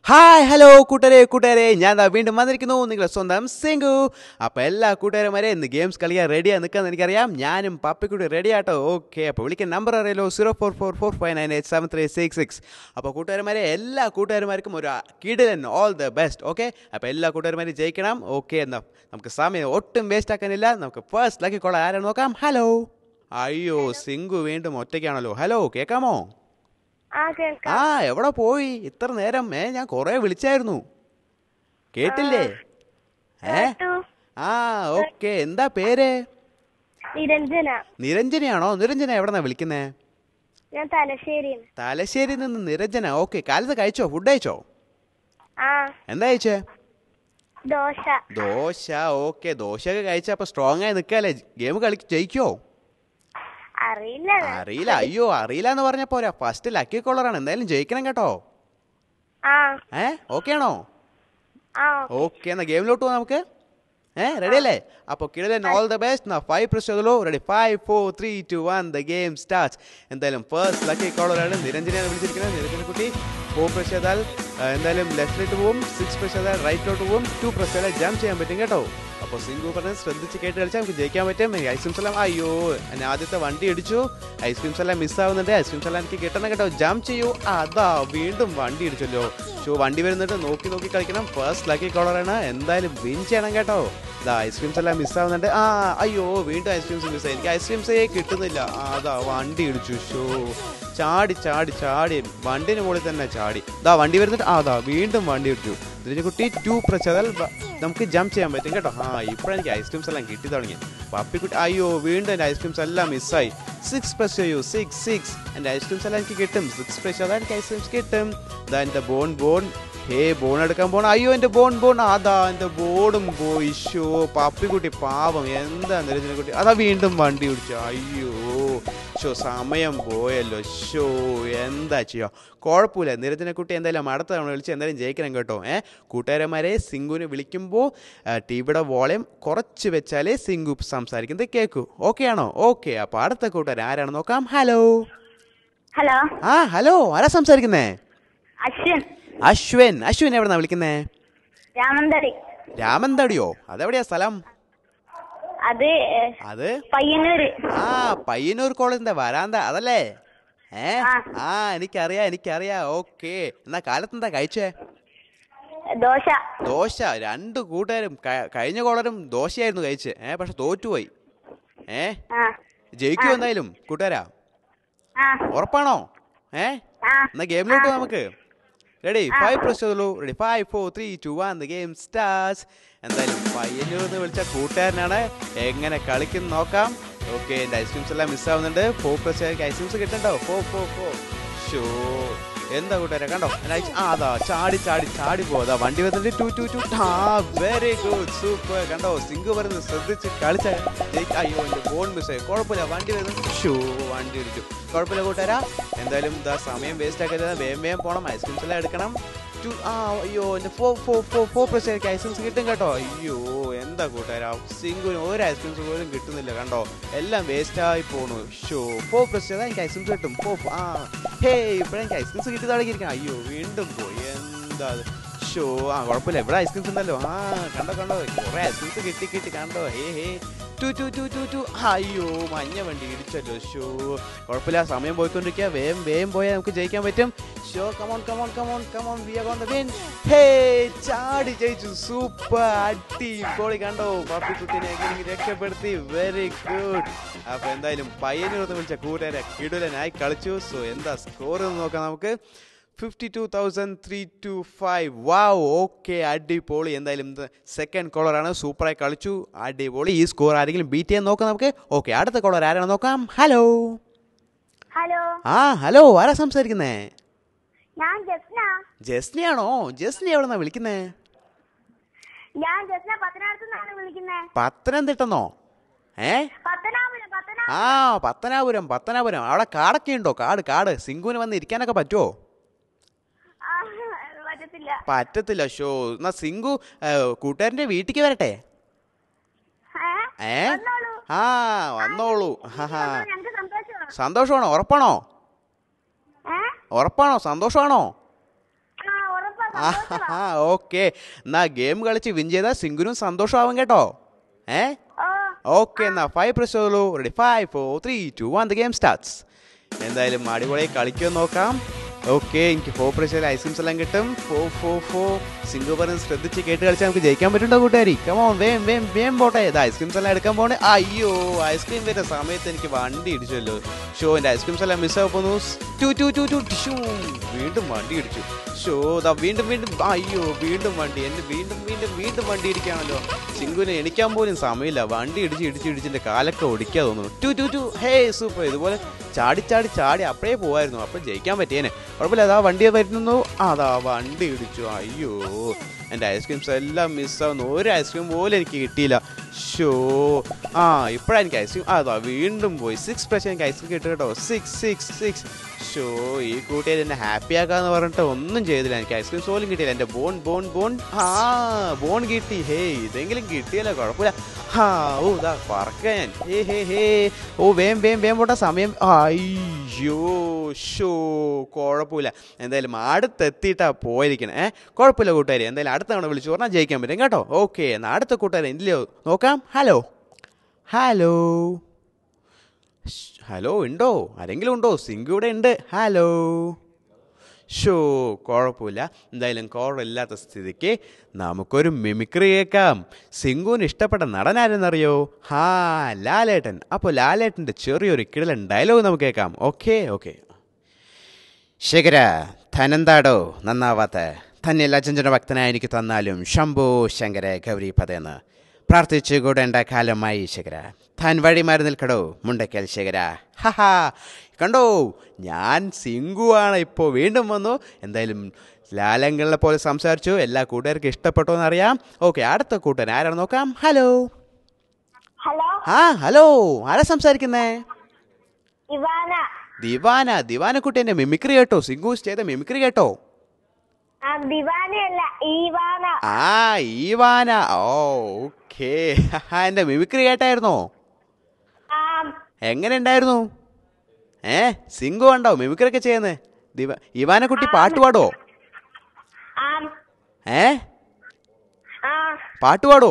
Hi hello കൂട്ടുകാരെ കൂട്ടുകാരെ ഞാൻ ദാ വീണ്ടും വന്നിരിക്കുന്നു നിങ്ങളുടെ സ്വന്തം സിംഗു അപ്പോൾ എല്ലാ കൂട്ടുകാരന്മാരെ ഇന്ന് ഗെയിംസ് കളിക്കാൻ റെഡിയാണ് നിൽക്കാന്ന് എനിക്കറിയാം ഞാനും പപ്പിക്കൂടി റെഡി ആട്ടോ ഓക്കെ അപ്പോൾ വിളിക്കാൻ നമ്പർ അറിയാലോ zero four four four five nine eight seven three six six അപ്പോൾ കൂട്ടുകാരന്മാരെ എല്ലാ കൂട്ടുകാരന്മാർക്കും ഒരു കിടിലൻ ഓൾ ദ ബെസ്റ്റ് ഓക്കെ അപ്പോൾ എല്ലാ കൂട്ടുകാരന്മാരും ജയിക്കണം ഓക്കെ എന്നാ നമുക്ക് സമയം ഒട്ടും വേസ്റ്റ് ആക്കാനില്ല നമുക്ക് ഫസ്റ്റ് ലക്കി കോൾ ആരാണ് നോക്കാം ഹലോ അയ്യോ സിംഗു വീണ്ടും ഒറ്റയ്ക്കാണല്ലോ ഹലോ കേൾക്കാമോ ആ കേൾക്കാം ആ എവിടെ പോയി ഇത്ര നേരം ഏ ഞാൻ കുറേ വിളിച്ചായിരുന്നു കേട്ടില്ലേ ഏ കേട്ടു. ആ ഓക്കെ എന്താ പേര് നിരഞ്ജന നിരഞ്ജനയാണോ നിരഞ്ജന എവിടെന്നാ വിളിക്കുന്നേ ഞാൻ തലശ്ശേരിന്ന് തലശ്ശേരി നിന്ന് നിരഞ്ജന ഓക്കെ കാലത്ത് കഴിച്ചോ ഫുഡ് കഴിച്ചോ ആ എന്താ കഴിച്ചേ ദോശ ദോശ ഓക്കെ ദോശയൊക്കെ കഴിച്ച അപ്പൊ സ്ട്രോങ് ആയി നിൽക്കാല്ലേ ഗെയിം കളി ജയിക്കോ അറിയില്ല അറിയില്ല അയ്യോ അറിയില്ല എന്ന് പറഞ്ഞ പോരാ ഫസ്റ്റ് ലക്കി കോളറാണ് എന്തായാലും ജയിക്കണം കേട്ടോ ആ ഏ ഓക്കെ ആണോ ആ ഓക്കെ എന്നാ ഗെയിമിലോട്ട് പോവാം നമുക്ക് ഏ റെഡി അല്ലേ അപ്പോൾ കിടലൻ ഓൾ ദ ബെസ്റ്റ് എന്നാ ഫൈവ് പ്രസ് ചെയ്തല്ലോ ready five four three two one the game start എന്തായാലും ഫസ്റ്റ് ലക്കി കോളറാണ് നിരഞ്ജനെയാണ് വിളിച്ചിരിക്കുന്നത് നിരഞ്ജന കുട്ടി ഫോർ പ്രസ് ചെയ്താൽ ആ, എന്തായാലും ലെഫ്റ്റിലോട്ട് പോകും സിക്സ് പ്രസ് ചെയ്താൽ റൈറ്റിലോട്ട് പോകും ടു പ്രസ് ചെയ്താൽ ജംപ് ചെയ്യാൻ പറ്റും കേട്ടോ അപ്പോൾ സിംഗു പറഞ്ഞത് ശ്രദ്ധിച്ച് കേട്ട് കളിച്ചാൽ നമുക്ക് ജയിക്കാൻ പറ്റും ഈ ഐസ്ക്രീംസ് എല്ലാം അയ്യോ ഞാൻ ആദ്യത്തെ വണ്ടി ഇടിച്ചു ഐസ്ക്രീംസ് എല്ലാം മിസ്സാവുന്നുണ്ട് ഐസ്ക്രീംസ് എല്ലാം എനിക്ക് കിട്ടണം കേട്ടോ ജംപ് ചെയ്യൂ ആ, അതാ വീണ്ടും വണ്ടി ഇടിച്ചല്ലോ ഷോ വണ്ടി വരുന്നിട്ട് നോക്കി നോക്കി കളിക്കണം ഫസ്റ്റ് ലക്കി കോളറാണ് എന്തായാലും വിൻ ചെയ്യണം കേട്ടോ ഇതാ ഐസ്ക്രീംസ് എല്ലാം മിസ്സാവുന്നുണ്ട് ആ അയ്യോ വീണ്ടും ഐസ്ക്രീംസ് മിസ്സായി എനിക്ക് ഐസ്ക്രീംസേ കിട്ടുന്നില്ല ആ അതാ വണ്ടി ഇടിച്ചു ഷോ ചാടി ചാടി ചാടി വണ്ടിന് മുകളിൽ തന്നെ ചാടി ഇതാ വണ്ടി വരുന്നിട്ട് ആ അതാ വീണ്ടും വണ്ടി ഇടിച്ചു ഇതിന് കുട്ടി ടു പ്രസ് ചെയ്താൽ ബ- നമുക്ക് ജംപ് ചെയ്യാൻ പറ്റും കേട്ടോ ആ ഇപ്പോഴെനിക്ക് എനിക്ക് ഐസ്ക്രീംസ് എല്ലാം കിട്ടി തുടങ്ങി പപ്പിക്കുട്ടി അയ്യോ വീണ്ടും എൻ്റെ ഐസ്ക്രീംസ് എല്ലാം മിസ്സായി സിക്സ് പ്രസ് ചെയ്യൂ സിക്സ് സിക്സ് എൻ്റെ ഐസ്ക്രീംസ് എല്ലാം എനിക്ക് കിട്ടും സിക്സ് പ്രസ് ചെയ്താൽ എനിക്ക് ഐസ്ക്രീംസ് കിട്ടും ഇതാ എൻ്റെ ബോൺ ബോൺ ഹേ ബോൺ എടുക്കാൻ പോണ അയ്യോ എൻ്റെ ബോൺ ബോൺ അതാ എൻ്റെ ബോർഡും പോയി ഷോ പപ്പിക്കുട്ടി പാവം എന്താ നിരഞ്ജന കുട്ടി അതാ വീണ്ടും വണ്ടി പിടിച്ചു അയ്യോ ഷോ സമയം പോയല്ലോ ഷോ എന്താ ചെയ്യോ കുഴപ്പമില്ല നിരഞ്ജന കുട്ടി എന്തായാലും അടുത്ത തവണ വിളിച്ച് എന്തായാലും ജയിക്കണം കേട്ടോ ഏ കൂട്ടുകാരന്മാരെ സിംഗുവിനെ വിളിക്കുമ്പോൾ ടി വിയുടെ വോളയം കുറച്ച് വെച്ചാലേ സിംഗു സംസാരിക്കുന്നത് കേൾക്കൂ ഓക്കെ ആണോ ഓക്കെ അപ്പോൾ അടുത്ത കൂട്ടുകാർ ആരാണ് നോക്കാം ഹലോ ഹലോ ആ ഹലോ ആരാ സംസാരിക്കുന്നേ അശ്വൻ അശ്വിൻ അശ്വിൻ എവിടെന്നാ വിളിക്കുന്നേ രാമന്തടി രാമന്തടിയോ അതെവിടെയാ സ്ഥലം അത് ഏ, അത് പയ്യന്നൂര് ആ പയ്യന്നൂർ കോളേജിന്റെ വരാന്ത അതല്ലേ ഏ ആ. ആ എനിക്കറിയാം എനിക്കറിയാം ഓക്കെ എന്നാ കാലത്ത് എന്താ കഴിച്ചേ ദോശ ദോശ രണ്ട് കൂട്ടുകാരും ക- കഴിഞ്ഞ കോളരും ദോശയായിരുന്നു കഴിച്ച് ഏ പക്ഷെ തോറ്റുപോയി ഏ ആ ജയിക്കുമോ എന്തായാലും കൂട്ടുകാരാ ആ ഉറപ്പാണോ ഏ ആ എന്നാ ഗെയിമിലോട്ട് നമുക്ക് റെഡി ഫൈവ് പ്രസ് ചെയ്തോളൂ ready five four three two one the game starts എന്തായാലും പയ്യന്നൂർ എന്ന് വിളിച്ച കൂട്ടുകാരനാണ് എങ്ങനെ കളിക്കും നോക്കാം ഓക്കെ എൻ്റെ ഐസ്ക്രീംസ് എല്ലാം മിസ്സാവുന്നുണ്ട് ഫോർ പ്രസ് ഐസ്ക്രീംസ് കിട്ടണ്ടോ ഫോ ഫോ ഫോ ഷോ എന്താ കൂട്ടുകാരെ കണ്ടോ എൻ്റെ ഐസ്- ആ അതാ ചാടി ചാടി ചാടി പോതാ വണ്ടി വന്നിട്ട് ടു ടു ടു ആ വെരി ഗുഡ് സൂപ്പർ കണ്ടോ സിംഗ് വരുന്നത് ശ്രദ്ധിച്ച് കളിച്ച ജയിക്ക- അയ്യോ എൻ്റെ ഫോൺ മിസ്സായി കുഴപ്പമില്ല വണ്ടി വരുന്നത് ഷൂ വണ്ടി ഇടിച്ചു കുഴപ്പമില്ല കൂട്ടുകാരാ എന്തായാലും ഇതാ സമയം വേസ്റ്റ് ആക്കരുത് വേഗം വേഗം പോകണം ഐസ്ക്രീംസ് എല്ലാം എടുക്കണം ടു ആ അയ്യോ എൻ്റെ ഫോ ഫോ ഫോ ഫോ പ്രസ് എനിക്ക് ഐസ്ക്രീംസ് കിട്ടും കേട്ടോ അയ്യോ എന്താ കൂട്ടുകാരാ സിംഗിന് ഒരു ഐസ്ക്രീംസ് പോലും കിട്ടുന്നില്ല കണ്ടോ എല്ലാം വേസ്റ്റ് ആയി പോണു ഷോ ഫോ പ്രസ് ചെയ്താൽ എനിക്ക് ഐസ്ക്രീംസ് കിട്ടും ഫോ ഫോ- ആ ഹേ ഇപ്പോഴെനിക്ക് ഐസ്ക്രീംസ് കിട്ടി തുടങ്ങിയിരിക്കണം അയ്യോ വീണ്ടും പോയി എന്താ അത്? ഷോ ആ കുഴപ്പമില്ല ഇവിടെ ഐസ്ക്രീംസ് ഉണ്ടല്ലോ ആ കണ്ടോ കണ്ടോ കുറെ ഐസ്ക്രീംസ് കിട്ടി കിട്ടി കണ്ടോ hey hey two two two two two അയ്യോ മഞ്ഞ വണ്ടി ഇടിച്ചല്ലോ ഷോ കുഴപ്പമില്ല സമയം പോയിക്കൊണ്ടിരിക്കുക വേഗം വേഗം പോയാൽ നമുക്ക് ജയിക്കാൻ പറ്റും ഷോ come on come on come on come on we are on the win hey ചാടി ജയിച്ചു സൂപ്പർ അടിപൊളി കണ്ടോ പാപ്പി കുട്ടിനെ എങ്ങനെ രക്ഷപ്പെടുത്തി വെരി ഗുഡ് അപ്പൊ എന്തായാലും പയ്യന്നൂർ എന്ന് വിളിച്ച കൂട്ടുകാരെ കിടുലനായി കളിച്ചു സോ എന്താ സ്കോർ എന്ന് നോക്കാം നമുക്ക് fifty two thousand three two five wow okay അടിപൊളി എന്തായാലും സെക്കൻഡ് കോളറാണ് സൂപ്പറായി കളിച്ചു അടിപൊളി ഈ സ്കോർ ആരെങ്കിലും ബീറ്റ് ചെയ്യാൻ നോക്കാം നമുക്ക് ഓക്കെ അടുത്ത കോളർ ആരാണ് നോക്കാം ഹലോ ഹലോ ആ ഹലോ ആരാ സംസാരിക്കുന്നേ ഞാൻ ജസ്ന ജസ്നിയാണോ ജസ്നി എവിടെന്നാ വിളിക്കുന്നേ ഞാൻ ജസ്ന പത്തനാപുരത്ത് നിന്നാണ് വിളിക്കുന്നത് പത്തനംതിട്ടെന്നോ ഏ പത്തനാപുരം പത്തനാപുരം ആ പത്തനാപുരം പത്തനാപുരം അവിടെ കാടൊക്കെ ഉണ്ടോ കാട് കാട് സിംഗുവിന് വന്ന് ഇരിക്കാനൊക്കെ പറ്റുമോ ആ, പറ്റത്തില്ല പറ്റത്തില്ല ഷോ എന്നാ സിംഗു ഏ, കൂട്ടുകാരൻ്റെ വീട്ടിലേക്ക് വരട്ടെ ഏ? ഏ വന്നോളൂ. ആ വന്നോളൂ ഹാ ഞങ്ങൾക്ക് സന്തോഷമാണ് സന്തോഷമാണോ ഉറപ്പാണോ ഏ ഉറപ്പാണോ സന്തോഷമാണോ ആ ഉറപ്പാ സന്തോഷമാ ആ ഓക്കെ എന്നാ ഗെയിം കളിച്ച് വിൻ ചെയ്താൽ സിംഗുനും സന്തോഷമാവും കേട്ടോ ഏ ഓ ഓക്കെ എന്നാ ഫൈവ് പ്രസ് ചെയ്തോളൂ ready five four three two one the game starts എന്തായാലും അടിപൊളി കളിക്കുമെന്ന് നോക്കാം ഓക്കെ എനിക്ക് ഫോർ പ്രസ് ചെയ്ത ഐസ്ക്രീംസ് എല്ലാം കിട്ടും ഫോ ഫോ ഫോ സിംഗു പറഞ്ഞ് ശ്രദ്ധിച്ച് കേട്ട് കളിച്ചാൽ നമുക്ക് ജയിക്കാൻ പറ്റുണ്ടോ കൂട്ടുകാരി കമോൺ വേം വേം വേം പോട്ടെ ഇത് ഐസ്ക്രീംസ് എല്ലാം എടുക്കാൻ പോണേ അയ്യോ ഐസ്ക്രീം വരുന്ന സമയത്ത് എനിക്ക് വണ്ടി ഇടിച്ചല്ലോ ഷോ എൻ്റെ ഐസ്ക്രീംസ് എല്ലാം മിസ്സായി പോന്നു ടു ടു ടു ടു ടിഷൂ വീണ്ടും വണ്ടി ഇടിച്ചു ഷോ ദാ വീണ്ടും വീണ്ടും അയ്യോ വീണ്ടും വണ്ടി എൻ്റെ വീണ്ടും വീണ്ടും വീണ്ടും വണ്ടി ഇടിക്കുകയാണല്ലോ സിംഗുവിന് എണിക്കാൻ പോലും സമയമില്ല വണ്ടി ഇടിച്ച് ഇടിച്ച് ഇടിച്ചിൻ്റെ കാലൊക്കെ ഒടിക്കാൻ തോന്നുന്നു two two two hey super ഇതുപോലെ ചാടി ചാടി ചാടി അപ്പഴേ പോവായിരുന്നു അപ്പം ജയിക്കാൻ പറ്റിയേനെ കുഴപ്പമില്ല അതാ വണ്ടി വരുന്നു അതാ വണ്ടി ഇടിച്ചു അയ്യോ എൻ്റെ ഐസ്ക്രീംസ് എല്ലാം മിസ്സാവുന്നു ഒരു ഐസ്ക്രീം പോലും എനിക്ക് കിട്ടിയില്ല ഷോ ആ ഇപ്പോഴാണ് എനിക്ക് ഐസ്ക്രീം അതാ വീണ്ടും പോയി സിക്സ് പ്രാവശ്യം എനിക്ക് ഐസ്ക്രീം കിട്ടും കേട്ടോ സിക്സ് സിക്സ് സിക്സ് ഷോ ഈ കൂട്ടുകാർ എന്നെ ഹാപ്പി ആക്കാന്ന് പറഞ്ഞിട്ട് ഒന്നും ചെയ്തില്ല എനിക്ക് ഐസ്ക്രീം പോലും കിട്ടിയില്ല എൻ്റെ ബോൺ ബോൺ ബോൺ ആ ബോൺ കിട്ടി ഹേ ഇതെങ്കിലും കിട്ടിയല്ലോ കുഴപ്പമില്ല ഹാ ഓ ഇതാ പറക്ക ഞാൻ ഹേ ഹേ ഹേ ഓ വേം വേം വേം പോട്ട സമയം അയ്യോ ഷോ കുഴപ്പമില്ല എന്തായാലും അടുത്തെത്തിയിട്ടാ പോയിരിക്കണേ ഏ കുഴപ്പമില്ല കൂട്ടുകാരി എന്തായാലും അടുത്ത തവണ വിളിച്ചു പറഞ്ഞാൽ ജയിക്കാൻ പറ്റും കേട്ടോ ഓക്കെ എന്നാൽ അടുത്ത കൂട്ടുകാരെ ഇല്ലയോ നോക്കാം ഹലോ ഹലോ ഹലോ ഉണ്ടോ ആരെങ്കിലും ഉണ്ടോ സിങ്ക് ഇവിടെ ഉണ്ട് ഹലോ ഷോ കുഴപ്പമില്ല എന്തായാലും കോളില്ലാത്ത സ്ഥിതിക്ക് നമുക്കൊരു മിമിക്രി കേൾക്കാം സിംഗുവിന് ഇഷ്ടപ്പെട്ട നടനാരെന്നറിയോ ഹാ ലാലേട്ടൻ അപ്പോൾ ലാലേട്ടൻ്റെ ചെറിയൊരു കിടലൻ ഡയലോഗ് നമുക്ക് കേൾക്കാം ഓക്കെ ഓക്കെ ശേഖര തനെന്താടോ നന്നാവാത്ത തന്നെ ലജഞ്ചന ഭക്തനായി എനിക്ക് തന്നാലും ശംഭു ശങ്കര ഗൗരി പതയെന്ന് പ്രാർത്ഥിച്ചു കൂടേണ്ട കാലമായി ശേഖര താൻ വഴി മാറി നിൽക്കടോ മുണ്ടക്കൽ ശേഖര ഹഹാ കണ്ടോ ഞാൻ സിംഗുവാണ് ഇപ്പോൾ വീണ്ടും വന്നു എന്തായാലും ലാലങ്ങളെ പോലെ സംസാരിച്ചു എല്ലാ കൂട്ടുകാർക്കും ഇഷ്ടപ്പെട്ടോ എന്നറിയാം ഓക്കെ അടുത്ത കൂട്ടുകാരൻ ആരാണ് നോക്കാം ഹലോ ഹലോ ആ ഹലോ ആരാ സംസാരിക്കുന്നേ ഇവാന ദിവാന ദിവാനക്കുട്ടി എൻ്റെ മിമിക്രി കേട്ടോ സിംഗൂസ് ചെയ്ത മിമിക്രി കേട്ടോ ആ ദിവാനയല്ല ഈവാന ആ ഈവാന ഓ ഓക്കേ എൻ്റെ മിമിക്രി കേട്ടായിരുന്നോ ആ എങ്ങനെ ഉണ്ടായിരുന്നു ഏ സിംഗു ഉണ്ടോ മിമിക്രി ഒക്കെ ചെയ്യുന്നത് ദിവ ഇവാനക്കുട്ടി പാട്ട് പാടോ ആ ഏ ആ പാട്ട് പാടോ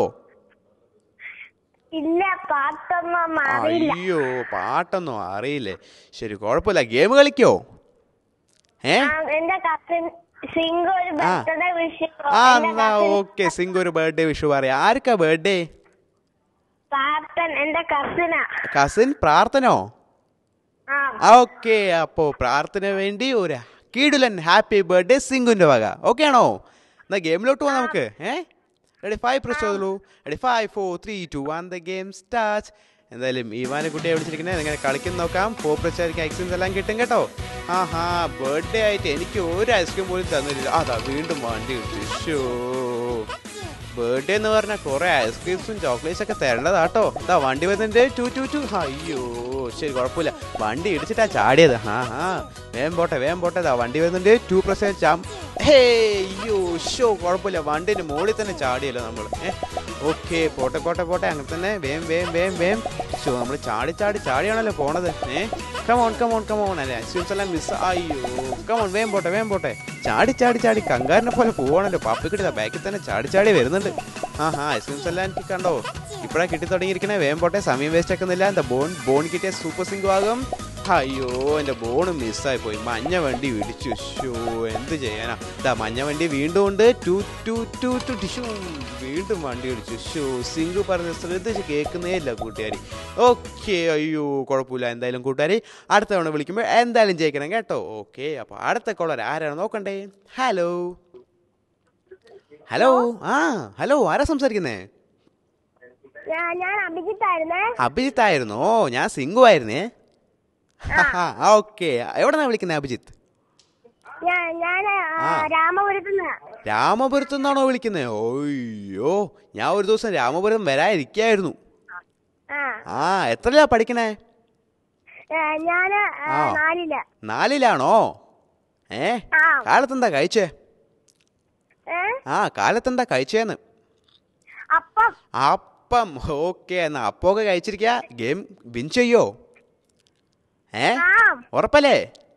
ഇല്ല പാട്ടൊന്നും അറിയില്ല അയ്യോ പാട്ടൊന്നും അറിയില്ലേ ശരി കുഴപ്പമില്ല ഗെയിം കളിക്കോ ഏ ആ, എന്റെ കസിൻ സിംഗ് ഒരു ആ. ബർത്ത്ഡേ വിഷ് ആ എന്നാ ഓക്കെ സിംഗു ഒരു ബർത്ത്ഡേ വിഷു പറയാം ആർക്കാ ബർത്ത്ഡേ പാർട്ടൻ എന്റെ കസിനാ കസിൻ പ്രാർത്ഥനോ ആ ഓക്കെ അപ്പോൾ പ്രാർത്ഥന വേണ്ടി ഒരു കീടുലൻ ഹാപ്പി ബർത്ത്ഡേ സിംഗുൻ്റെ വക ഓക്കെ ആണോ എന്നാ ഗെയിമിലോട്ട് പോവാം നമുക്ക് ഏ റെഡി ഫൈവ് പ്രസ് ചെയ്തോളൂ ready five four three two one the game start എന്തായാലും ഈവാനെ കുട്ടിയെ വിളിച്ചിരിക്കുന്നത് ഇങ്ങനെ കളിക്കുന്ന നോക്കാം ഫോർ പ്രസ് ആയിരിക്കും ഐസ്ക്രീംസ് എല്ലാം കിട്ടും കേട്ടോ ആ ഹാ ബർത്ത്ഡേ ആയിട്ട് എനിക്ക് ഒരു ഐസ്ക്രീം പോലും തന്നില്ല അതാ വീണ്ടും വണ്ടി കിട്ടി ഷോ ബർത്ത്ഡേ എന്ന് പറഞ്ഞാൽ കുറെ ഐസ്ക്രീംസും ചോക്ലേറ്റ്സ് ഒക്കെ തരേണ്ടതാട്ടോ ഇതാ വണ്ടി വരുന്നുണ്ട് ടു ടു ടു അയ്യോ ശരി കുഴപ്പമില്ല വണ്ടി ഇടിച്ചിട്ടാ ചാടിയത് ആ ആ വേഗം പോട്ടെ വേഗം പോട്ടെ ഇതാ വണ്ടി വരുന്നുണ്ട് ടു പ്രസ് ചാം ഹേ അയ്യോ ഷോ കുഴപ്പമില്ല വണ്ടിന്റെ മുകളിൽ തന്നെ ചാടിയല്ലോ നമ്മൾ ഏ ഓക്കെ പോട്ടെ പോട്ടെ പോട്ടെ അങ്ങനെ തന്നെ വേം വേം വേം വേം ഷോ നമ്മൾ ചാടി ചാടി ചാടിയാണല്ലോ പോണത് ഏ കമോൺ കമോൺ കമോൺ അല്ലേ ഐസ്ക്രീംസ് എല്ലാം മിസ് അയ്യോ കമോൺ വേം പോട്ടെ വേം പോട്ടെ ചാടി ചാടി ചാടി കങ്കാരനെ പോലെ പോവാണല്ലോ പാപ്പിക്കിട്ട് ബാക്കിൽ തന്നെ ചാടി ചാടി വരുന്നുണ്ട് ആ ഹാ ഐസ്ക്രീംസ് എല്ലാം എനിക്ക് കണ്ടോ ഇപ്പഴാ കിട്ടി തുടങ്ങിയിരിക്കണേ വേഗം പോട്ടെ സമയം വേസ്റ്റ് ആക്കുന്നില്ല എന്താ ബോൺ ബോൺ കിട്ടിയ സൂപ്പർ സിംഗു ആകും അയ്യോ എൻ്റെ ബോൺ മിസ്സായി പോയി മഞ്ഞ വണ്ടി ഇടിച്ചു ഷോ എന്ത് ചെയ്യാനാ ഇതാ മഞ്ഞ വണ്ടി വീണ്ടും ഉണ്ട് ടു ടു ടു ടു ടിഷു വീണ്ടും വണ്ടി ഇടിച്ചു ഷോ സിംഗു പറഞ്ഞ ശ്രദ്ധിച്ച് കേൾക്കുന്നേ ഇല്ല കൂട്ടുകാരി ഓക്കെ അയ്യോ കുഴപ്പമില്ല എന്തായാലും കൂട്ടുകാരി അടുത്ത തവണ വിളിക്കുമ്പോൾ എന്തായാലും ജയിക്കണം കേട്ടോ ഓക്കെ അപ്പോൾ അടുത്ത കോളർ ആരാണ് നോക്കണ്ടേ ഹലോ ഹലോ ആ ഹലോ ആരാ സംസാരിക്കുന്നേ ഞാൻ ഞാൻ അഭിജിത്തായിരുന്നേ അഭിജിത്ത് ആയിരുന്നോ ഞാൻ സിംഗു ആയിരുന്നേ ഓക്കെ എവിടെന്നാ വിളിക്കുന്നത് അഭിജിത്ത് ഞാൻ ഞാൻ ആ. രാമപുരത്ത് നിന്ന് രാമപുരത്തു നിന്നാണോ വിളിക്കുന്നത് ഓയ്യോ ഞാൻ ഒരു ദിവസം രാമപുരം വരാതിരിക്കായിരുന്നു ആ ആ എത്രയാ പഠിക്കണേ ഏ, ഞാന് ആ, ആ. നാലില് നാലിലാണോ ഏ ആ കാലത്തെന്താ കഴിച്ചേ ഏ ആ കാലത്തെന്താ കഴിച്ചേന്ന് അപ്പം അപ്പം ഓക്കെ എന്നാ അപ്പമൊക്കെ കഴിച്ചിരിക്കുക ഗെയിം വിൻ ചെയ്യോ ഏ ആ ഉറപ്പല്ലേ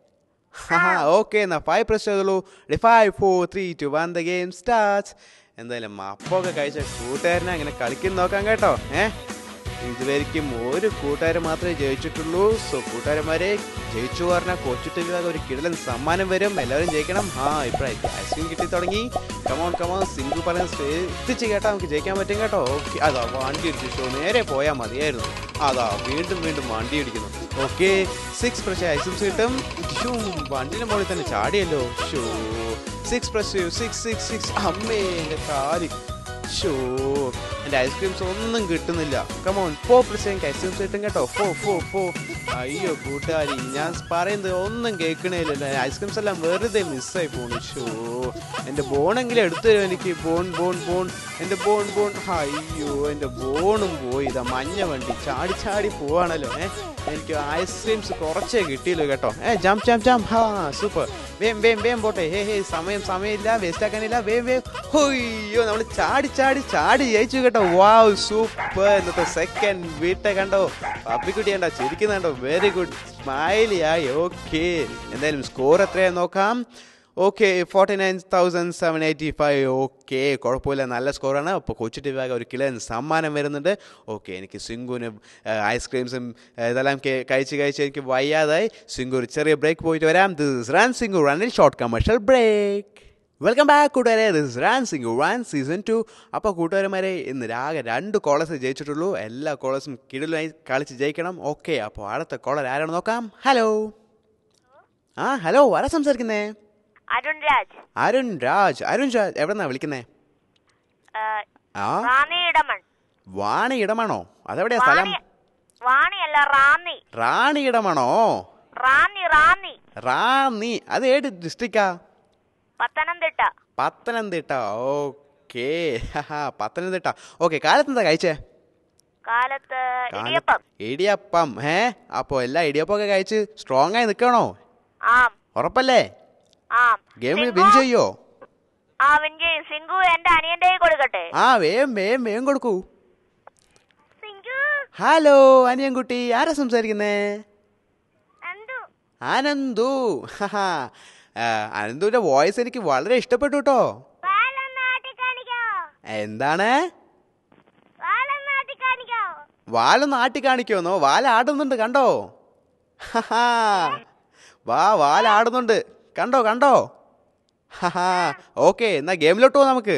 ഓക്കെ എന്നാ ഫൈവ് പ്രസ് ചെയ്തോളൂ five four three two one the game start എന്തായാലും അപ്പൊക്കെ കഴിച്ച കൂട്ടുകാരനെ അങ്ങനെ കളിക്കുന്ന നോക്കാം കേട്ടോ ഏ ഇതുവരെയ്ക്കും ഒരു കൂട്ടുകാരൻ മാത്രമേ ജയിച്ചിട്ടുള്ളൂ സോ കൂട്ടുകാരന്മാരെ ജയിച്ചു പറഞ്ഞാൽ കൊച്ചു ടിവിದಾಗ ഒരു കിടലൻ സമ്മാനം വരും എല്ലാവരും ജയിക്കണം ആ ഇപ്പോഴായിരിക്കും ഐസ്ക്രീം കിട്ടി തുടങ്ങി കമോൺ കമോൺ സിംഗു പറഞ്ഞ എത്തിച്ച് കേട്ടാ നമുക്ക് ജയിക്കാൻ പറ്റും കേട്ടോ ഓക്കെ അതാ വണ്ടി ഇടിച്ചു ഷോ നേരെ പോയാൽ മതിയായിരുന്നു അതാ വീണ്ടും വീണ്ടും വണ്ടി ഇടിക്കുന്നു ഓക്കെ സിക്സ് പ്രഷ് ഐസ്ക്രീംസ് കിട്ടും ഷൂ വണ്ടിന്റെ മുകളിൽ തന്നെ ചാടിയല്ലോ ഷോ six press six six six അമ്മേ എൻ്റെ കാല് ഷോ എൻ്റെ ഐസ്ക്രീംസ് ഒന്നും കിട്ടുന്നില്ല കമോൺ ഫോ പ്രസ് എനിക്ക് ഐസ്ക്രീംസ് കിട്ടും കേട്ടോ ഫോ ഫോ ഫോ അയ്യോ കൂട്ടുകാരി ഞാൻ പറയുന്നത് ഒന്നും കേൾക്കണേലല്ലോ ഐസ്ക്രീംസ് എല്ലാം വെറുതെ മിസ്സായി പോണു ഷോ എൻ്റെ ബോണെങ്കിലും എടുത്തു തരും എനിക്ക് ബോൺ ബോൺ ബോൺ എൻ്റെ ബോൺ ബോൺ അയ്യോ എൻ്റെ ബോണും പോയി ഇതാ മഞ്ഞ വണ്ടി ചാടി ചാടി പോവാണല്ലോ ഏ എനിക്ക് ഐസ്ക്രീംസ് കുറച്ചേ കിട്ടിയല്ലോ കേട്ടോ ഏ ജംപ് ജംപ് ജംപ് ഹാ സൂപ്പർ വേം വേം വേം പോട്ടെ ഹേ ഹേ സമയം സമയമില്ല വേസ്റ്റ് ആക്കാനില്ല വേം വേം ഹൊയ്യോ നമ്മൾ ചാടി ചാടി ചാടി ജയിച്ചു കേട്ടോ വാവ് സൂപ്പർ ഇന്നത്തെ സെക്കൻഡ് വീട്ടെ കണ്ടോ പപ്പിക്കുട്ടി കണ്ടോ ചിരിക്കുന്നുണ്ടോ വെരി ഗുഡ് സ്മൈലി ആയി ഓക്കെ എന്തായാലും സ്കോർ എത്രയാന്ന് നോക്കാം okay forty nine thousand seven eighty five okay കുഴപ്പമില്ല നല്ല സ്കോറാണ് അപ്പോൾ കൊച്ചു ടി ഒരു കിലൻ സമ്മാനം വരുന്നുണ്ട് ഓക്കെ എനിക്ക് സിംഗുവിന് ഐസ്ക്രീംസും ഇതെല്ലാം കെ- കഴിച്ച് കഴിച്ച് എനിക്ക് വയ്യാതായി സിംഗു ഒരു ചെറിയ ബ്രേക്ക് പോയിട്ട് വരാം ദിസ് റൺ സിംഗു റണ്ണിൽ short commercial break welcome back കൂട്ടുകാരെ this run Singu run season two അപ്പോൾ കൂട്ടുകാരന്മാരെ ഇന്ന് രാഗെ രണ്ട് കോളേഴ്സ് ജയിച്ചിട്ടുള്ളൂ എല്ലാ കോളേഴ്സും കിടലായി കളിച്ച് ജയിക്കണം ഓക്കെ അപ്പോൾ അടുത്ത കോളർ ആരാണ് നോക്കാം ഹലോ ആ ഹലോ ആരാ സംസാരിക്കുന്നേ അരുൺ രാജ് അരുൺ രാജ് അരുൺ രാജ് എവിടെന്നാ വിളിക്കുന്നേ ആ, ആ റാന്നി ഇടമൺ വാണി ഇടമാണോ അതെവിടെയാ സ്ഥലം വാണി വാണിയല്ല റാന്നി റാണി ഇടമാണോ റാന്നി റാന്നി റാന്നി അത് ഏത് ഡിസ്ട്രിക്റ്റാ പത്തനംതിട്ട പത്തനംതിട്ട ഓക്കേ പത്തനംതിട്ട ഓക്കെ കാലത്തെന്താ കഴിച്ചേ കാലത്ത് കാലത്ത് ഇടിയപ്പം ഇടിയപ്പം ഏ അപ്പോൾ എല്ലാ ഇടിയപ്പമൊക്കെ കഴിച്ച് സ്ട്രോങ് ആയി നിൽക്കണോ ആം ഉറപ്പല്ലേ ആം ഗെയിമിൽ സിംഗു? വിൻ ചെയ്യോ ആ വിൻജി സിംഗു എന്റെ അനിയന്റെ കയ്യിൽ കൊടുക്കട്ടെ ആ വേം വേം വേം കൊടുക്കൂ സിംഗു ഹലോ അനിയൻകുട്ടി ആരാ സംസാരിക്കുന്നേ എന്തു ആനന്ദു ഹഹാ. ആ, അനന്തുവിന്റെ വോയിസ് എനിക്ക് വളരെ ഇഷ്ടപ്പെട്ടു കേട്ടോ വാലൊന്നാട്ടി കാണിക്കോ എന്താണ് വാലൊന്നാട്ടി കാണിക്കോ വാലൊന്ന് ആട്ടി കാണിക്കുമെന്നോ വാല ആടുന്നുണ്ട് കണ്ടോ ഹഹാ. വാ വാല ആടുന്നുണ്ട് കണ്ടോ കണ്ടോ ഹഹാ ഓക്കെ എന്നാ ഗെയിമിലോട്ട് പോവാം നമുക്ക്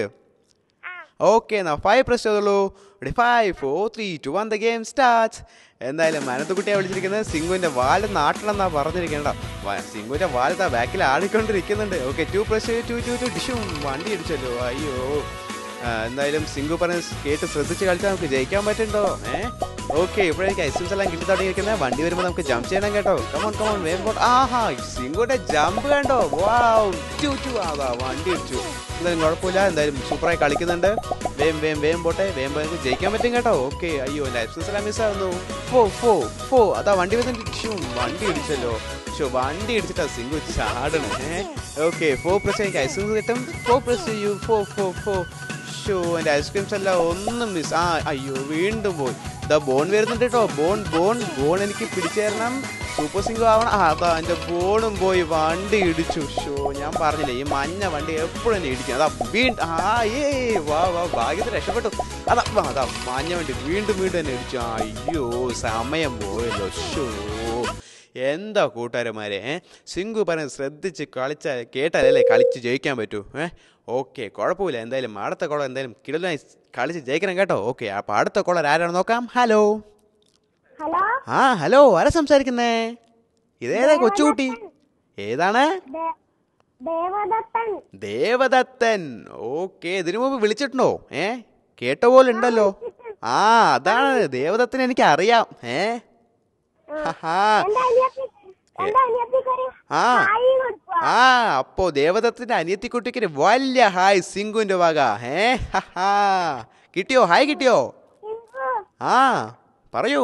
ഓക്കെ എന്നാ ഫൈവ് പ്രസ് ചെയ്തോളൂ five four three two one the game start എന്തായാലും മനത്തുകുട്ടിയെ വിളിച്ചിരിക്കുന്നത് സിംഗുവിന്റെ വാല് നാട്ടണം എന്നാ പറഞ്ഞിരിക്കേണ്ട സിംഗുവിന്റെ വാലത്താ ബാക്കിൽ ആടിക്കൊണ്ടിരിക്കുന്നുണ്ട് okay two press two two two ഡിഷും വണ്ടി അടിച്ചല്ലോ അയ്യോ ആ, എന്തായാലും സിംഗു പറഞ്ഞ് കേട്ട് ശ്രദ്ധിച്ച് കളിച്ചാൽ നമുക്ക് ജയിക്കാൻ പറ്റുണ്ടോ ഏ ഓക്കെ ഇപ്പോഴേക്ക് ഐസ്ക്രീംസ് എല്ലാം കിട്ടി തുടങ്ങിയിരിക്കുന്നത് വണ്ടി വരുമ്പോൾ നമുക്ക് ജമ്പ് ചെയ്യണം കേട്ടോ കമോൺ കമോൺ വേഗം പോട്ടെ ആഹാ സിംഗുവിന്റെ ജമ്പ് കണ്ടോ വാവ് ടു ടു അതാ വണ്ടി ഇടിച്ചു എന്തായാലും കുഴപ്പമില്ല എന്തായാലും സൂപ്പറായി കളിക്കുന്നുണ്ട് വേം വേം വേം പോട്ടെ വേം വേഗം ജയിക്കാൻ പറ്റും കേട്ടോ ഓക്കെ അയ്യോ ലൈസൻസ് എല്ലാം മിസ്സാവുന്നു ഫോ ഫോ ഫോ അതാ വണ്ടി വരുന്നുണ്ട് ഷൂ വണ്ടി ഇടിച്ചല്ലോ ഷോ വണ്ടി ഇടിച്ചിട്ടാ സിംഗു ചാടണം ഏ ഓക്കെ ഫോ പ്രസ് എനിക്ക് ഐസ്ക്രീംസ് കിട്ടും ഫോ പ്രസ് ചെയ്യൂ ഫോ ഫോ ഫോ ഷോ എൻ്റെ ഐസ്ക്രീംസ് എല്ലാം ഒന്നും മിസ് ആ അയ്യോ വീണ്ടും പോയി ഇതാ ബോൺ വരുന്നുണ്ട് കേട്ടോ ബോൺ ബോൺ ബോൺ എനിക്ക് പിടിച്ചു തരണം സൂപ്പർ സിംഗു ആവണം ആ അതാ എൻ്റെ ബോണും പോയി വണ്ടി ഇടിച്ചു ഷോ ഞാൻ പറഞ്ഞില്ലേ ഈ മഞ്ഞ വണ്ടി എപ്പോഴും എന്നെ ഇടിക്കും അതാ വീണ്ടും ആ ഏ വാ വാ ഭാഗ്യത്തിൽ രക്ഷപ്പെട്ടു അതാ വാ, അതാ മഞ്ഞ വണ്ടി വീണ്ടും വീണ്ടും എന്നെ ഇടിച്ചു അയ്യോ സമയം പോയല്ലോ ഷോ എന്താ കൂട്ടുകാരന്മാരെ ഏ സിംഗു പറഞ്ഞ് ശ്രദ്ധിച്ച് കളിച്ചാൽ കേട്ടാലല്ലേ കളിച്ച് ജയിക്കാൻ പറ്റൂ ഏ ഓക്കെ കുഴപ്പമില്ല എന്തായാലും അടുത്ത കുളം എന്തായാലും കിടലായി കളിച്ച് ജയിക്കണം കേട്ടോ ഓക്കെ അപ്പോൾ അടുത്ത കുളം ആരാണ് നോക്കാം ഹലോ ഹലോ ആ ഹലോ ആരാ സംസാരിക്കുന്നേ ഇതേതാ കൊച്ചുകുട്ടി ഏതാണ് ദേ- ദേവദത്തൻ ദേവദത്തൻ ഓക്കെ ഇതിനു മുമ്പ് വിളിച്ചിട്ടുണ്ടോ ഏ കേട്ട പോലെ ഉണ്ടല്ലോ ആ അതാണ് ദേവദത്തൻ എനിക്ക് അറിയാം ഏ ഹഹാ. എന്റെ അനിയത്തി എന്റെ അനിയത്തിക്കൊരു ആ ഹായ് കൊടുക്കുക ആ അപ്പോ ദേവദത്തിന്റെ അനിയത്തിക്കുട്ടിക്ക് വലിയ ഹായ് സിംഗുവിന്റെ വക ഏ ഹഹാ. കിട്ടിയോ ഹായ് കിട്ടിയോ സിംഗു ആ പറയൂ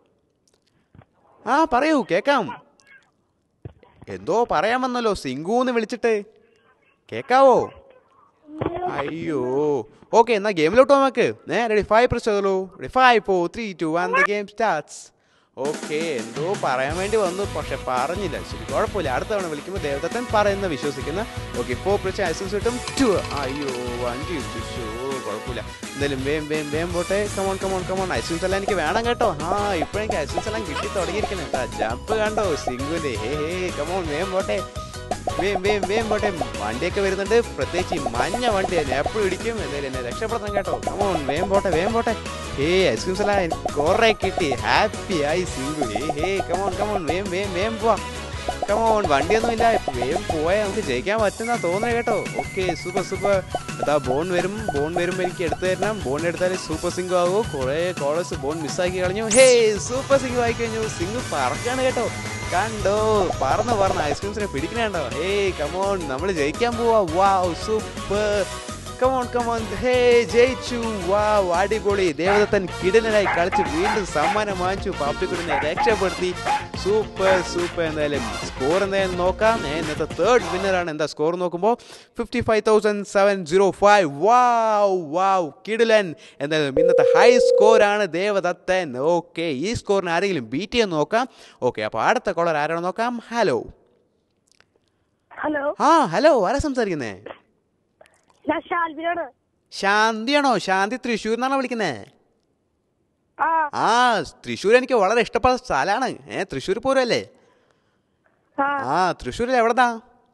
ആ പറയൂ കേക്കാം എന്തോ പറയാൻ വന്നല്ലോ സിംഗുന്ന് വിളിച്ചിട്ട് കേക്കാവോ അയ്യോ ഓക്കെ എന്നാ ഗെയിമിലോട്ട് പോകാം നമുക്ക് ഏ റെഡി ഫൈവ് പ്രസ് ചെയ്തോളൂ ready five four three two one the game starts okay എന്തോ പറയാൻ വേണ്ടി വന്നു പക്ഷെ പറഞ്ഞില്ല ശരി കുഴപ്പമില്ല അടുത്ത തവണ വിളിക്കുമ്പോൾ ദേവദത്തൻ പറയുന്ന വിശ്വസിക്കുന്ന ഓക്കെ ഇപ്പോൾ പ്രശ്നം ഐസൻസ് കിട്ടും ടു അയ്യോ വണ്ടി ഇടിച്ചു ഷോ കുഴപ്പമില്ല എന്തായാലും വേം വേം വേം പോട്ടെ കമോൺ കമോൺ കമോൺ ഐസൻസ് എല്ലാം എനിക്ക് വേണം കേട്ടോ ആ ഇപ്പോഴെനിക്ക് ഐസൻസ് എല്ലാം കിട്ടി തുടങ്ങിയിരിക്കണം കേട്ടോ ജമ്പ് കണ്ടോ സിംഗുന്റെ ഹേ ഹേ കമോൺ വേം പോട്ടെ വേം വേം വേം പോട്ടെ വണ്ടിയൊക്കെ വരുന്നുണ്ട് പ്രത്യേകിച്ച് ഈ മഞ്ഞ വണ്ടി തന്നെ എപ്പോഴും ഇടിക്കും എന്തായാലും എന്നെ രക്ഷപ്പെടുത്തണം കേട്ടോ കമോൺ വേം പോട്ടെ വേം പോട്ടെ ഹേ ഐസ്ക്രീംസ് എല്ലാം എനിക്ക് കുറെ കിട്ടി ഹാപ്പി ആയി സിംഗു ഹേ ഹേ കമോൺ കമോൺ വേം വേം വേം പോവാ കമോൺ വണ്ടിയൊന്നും ഇല്ല വേം പോയാൽ നമുക്ക് ജയിക്കാൻ പറ്റുന്ന തോന്നുന്നത് കേട്ടോ ഓക്കെ സൂപ്പർ സൂപ്പർ അതാ ബോൺ വരും ബോൺ വരുമ്പോൾ എനിക്ക് എടുത്തു തരണം ബോൺ എടുത്താൽ സൂപ്പർ സിംഗു ആകുമോ കുറേ കോളേഴ്സ് ബോൺ മിസ്സാക്കി കളഞ്ഞു ഹേ സൂപ്പർ സിംഗു ആയി കഴിഞ്ഞു സിംഗു പറക്കാണ് കേട്ടോ കണ്ടോ പറന്ന് പറന്ന് ഐസ്ക്രീംസിനെ പിടിക്കണേണ്ടോ ഹേ കമോൺ നമ്മൾ ജയിക്കാൻ പോവാ wow super come on come on hey ജയിച്ചു വാവ് അടിപൊളി ദേവദത്തൻ കിടനായി കളിച്ച് വീണ്ടും സമ്മാനം വാങ്ങിച്ചു പാപ്പിക്കുടിനെ രക്ഷപ്പെടുത്തി സൂപ്പർ സൂപ്പർ എന്തായാലും സ്കോർ എന്തായാലും നോക്കാം ഏ, ഇന്നത്തെ തേർഡ് വിന്നറാണ് എന്താ സ്കോർ നോക്കുമ്പോൾ fifty five thousand seven zero five wow wow കിടിലൻ എന്തായാലും ഇന്നത്തെ ഹൈ സ്കോറാണ് ദേവദത്തൻ ഓക്കെ ഈ സ്കോറിന് ആരെങ്കിലും ബീറ്റ് ചെയ്യാൻ നോക്കാം ഓക്കെ അപ്പോൾ അടുത്ത കോളർ ആരാണെന്ന് നോക്കാം ഹലോ ഹലോ ആ ഹലോ ആരാ സംസാരിക്കുന്നേ ഞാൻ ഷാൽബിനാണ് ശാന്തിയാണോ ശാന്തി തൃശ്ശൂർ നിന്നാണോ വിളിക്കുന്നത് ആ ആ തൃശ്ശൂർ എനിക്ക് വളരെ ഇഷ്ടപ്പെട്ട സ്ഥലമാണ് ഏ തൃശ്ശൂർ പോരല്ലേ ആ ആ തൃശ്ശൂരിൽ എവിടെതാ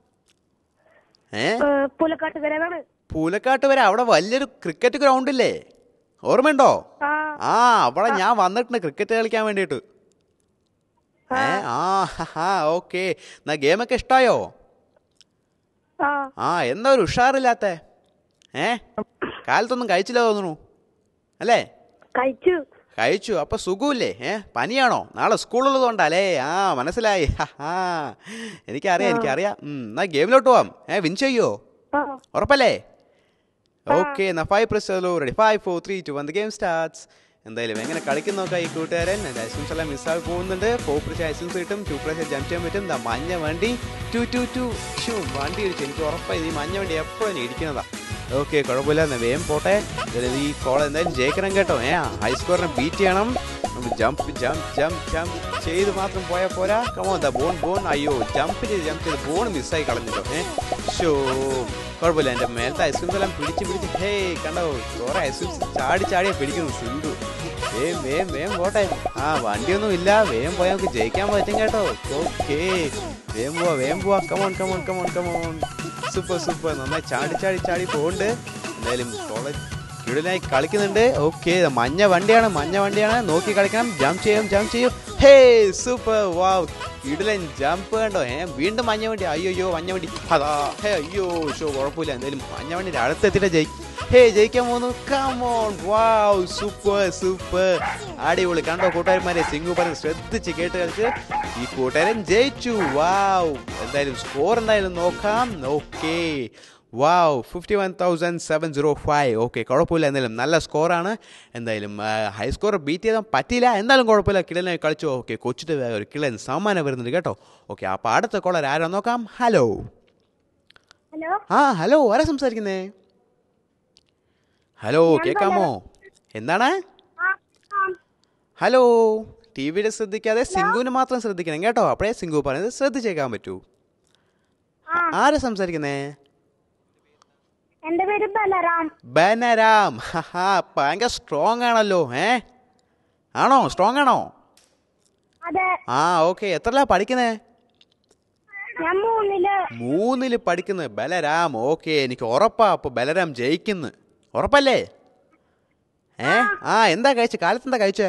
ഏ ഏ, പുലക്കാട്ട് വരാനാണ് പൂലക്കാട്ട് വരെ അവിടെ വലിയൊരു ക്രിക്കറ്റ് ഗ്രൗണ്ട് ഇല്ലേ ഓർമ്മയുണ്ടോ ആ ആ അവിടെ ഞാൻ വന്നിട്ടുണ്ട് ക്രിക്കറ്റ് കളിക്കാൻ വേണ്ടിയിട്ട് ഏ ആ ഹാ ഓക്കെ എന്നാ ഗെയിമൊക്കെ ഇഷ്ടമായോ ആ ആ എന്താ ഒരു ഉഷാറില്ലാത്ത ഏ കാലത്തൊന്നും കഴിച്ചില്ല തോന്നുന്നു അല്ലേ കഴിച്ചു കഴിച്ചു അപ്പൊ സുഖമില്ലേ ഏ പനിയാണോ നാളെ സ്കൂളുള്ളതുകൊണ്ടല്ലേ ആ മനസ്സിലായി ആ എനിക്കറിയാം എനിക്കറിയാം ഉം, എന്നാ ഗെയിമിലോട്ട് പോവാം ഏ വിൻ ചെയ്യോ ആ ഉറപ്പല്ലേ ഓക്കെ എന്നാ five press ready five four three two one the game starts എന്തായാലും എങ്ങനെ കളിക്കുന്ന നോക്കാം ഈ കൂട്ടുകാരൻ ലൈസൻസ് എല്ലാം മിസ്സായി പോകുന്നുണ്ട് ഫോർ പ്രസ് ലൈസൻസ് കിട്ടും ടു പ്രസ് ജംപ് ചെയ്യാൻ പറ്റും ദാ മഞ്ഞ വണ്ടി ടു ടു ടു ഷൂ വണ്ടി ഇടിച്ചു എനിക്ക് ഉറപ്പായി ഈ മഞ്ഞ വണ്ടി എപ്പോഴും ഇടിക്കുന്നതാ ഓക്കെ കുഴപ്പമില്ല എന്നാ വേഗം പോട്ടെ എന്തായാലും ഈ കോൾ എന്തായാലും ജയിക്കണം കേട്ടോ ഏ ഹൈ സ്കോറിനെ ബീറ്റ് ചെയ്യണം ജമ്പ് ജമ്പ് ജമ്പ് ജമ്പ് ചെയ്ത് മാത്രം പോയാൽ പോരാ കമോ ദാ ബോൺ ബോൺ അയ്യോ ജമ്പ് ചെയ്ത് ജമ്പ് ചെയ്ത് ബോൺ മിസ്സായി കളഞ്ഞല്ലോ ഏ ഷോ കുഴപ്പമില്ല എൻ്റെ മേലത്തെ ഐസ്ക്രീംസ് എല്ലാം പിടിച്ച് പിടിച്ച് ഹേ കണ്ടോ കുറെ ഐസ്ക്രീംസ് ചാടി ചാടിയാ പിടിക്കുന്നു സിന്ധു വേം വേം വേം പോട്ടെ ആ വണ്ടിയൊന്നും ഇല്ല വേഗം പോയാൽ നമുക്ക് ജയിക്കാൻ പറ്റും കേട്ടോ ഓക്കേ വേഗം പോവാ വേഗം പോവാ come on come on come on come on super super നന്നായി ചാടി ചാടി ചാടി പോകുന്നുണ്ട് എന്തായാലും കോളേജ് കിടലായി കളിക്കുന്നുണ്ട് ഓക്കെ മഞ്ഞ വണ്ടിയാണ് മഞ്ഞ വണ്ടിയാണ് നോക്കി കളിക്കണം ജമ്പ് ചെയ്യും ജമ്പ് ചെയ്യും ഹേ സൂപ്പർ വാവ് കിടലൻ ജമ്പ് കണ്ടോ ഏ വീണ്ടും മഞ്ഞ വണ്ടി അയ്യോ അയ്യോ മഞ്ഞ വണ്ടി അതാ ഹേ അയ്യോ ഷോ കുഴപ്പമില്ല എന്തായാലും മഞ്ഞ വണ്ടിയുടെ അടുത്തെത്തിയിട്ട് ജയി ഹേ ജയിക്കാൻ പോകുന്നു കമോൺ വാവ് സൂപ്പർ സൂപ്പർ അടിപൊളി കണ്ടോ കൂട്ടുകാരന്മാരെ സിംഗു പറഞ്ഞ് ശ്രദ്ധിച്ച് കേട്ട് കളിച്ച് ഈ കൂട്ടുകാരൻ ജയിച്ചു വാവ് എന്തായാലും സ്കോർ എന്തായാലും നോക്കാം okay wow fifty one thousand seven zero five okay കുഴപ്പമില്ല എന്തായാലും നല്ല സ്കോറാണ് എന്തായാലും ഹൈ സ്കോർ ബീറ്റ് ചെയ്താൽ പറ്റിയില്ല എന്തായാലും കുഴപ്പമില്ല കിളനെ കളിച്ചു ഓക്കെ കൊച്ചിട്ട് ഒരു കിളൻ സമ്മാനം വരുന്നുണ്ട് കേട്ടോ ഓക്കെ അപ്പോൾ അടുത്ത കോളർ ആരാ നോക്കാം ഹലോ ഹലോ ആ ഹലോ ആരാ സംസാരിക്കുന്നേ ഹലോ കേൾക്കാമോ എന്താണ് ആ ആ ഹലോ ടി വിയുടെ ശ്രദ്ധിക്കാതെ സിംഗുവിന് മാത്രം ശ്രദ്ധിക്കണം കേട്ടോ അപ്പോഴേ സിംഗു പറയുന്നത് ശ്രദ്ധിച്ചേക്കാൻ പറ്റൂ ആ ആരാ സംസാരിക്കുന്നേ എന്റെ പേര് ബലറാം ബനരാം ഹാ ഭയങ്കര സ്ട്രോങ് ആണല്ലോ ഏ ആണോ സ്ട്രോങ് ആണോ അതെ ആ ഓക്കെ എത്രലാ പഠിക്കുന്നേ ഞാൻ മൂന്നില് മൂന്നില് പഠിക്കുന്നത് ബലരാം ഓക്കെ എനിക്ക് ഉറപ്പാ അപ്പോൾ ബലരാം ജയിക്കുന്നു ഉറപ്പല്ലേ ഏ ആ എന്താ കഴിച്ചേ കാലത്ത് എന്താ കഴിച്ചേ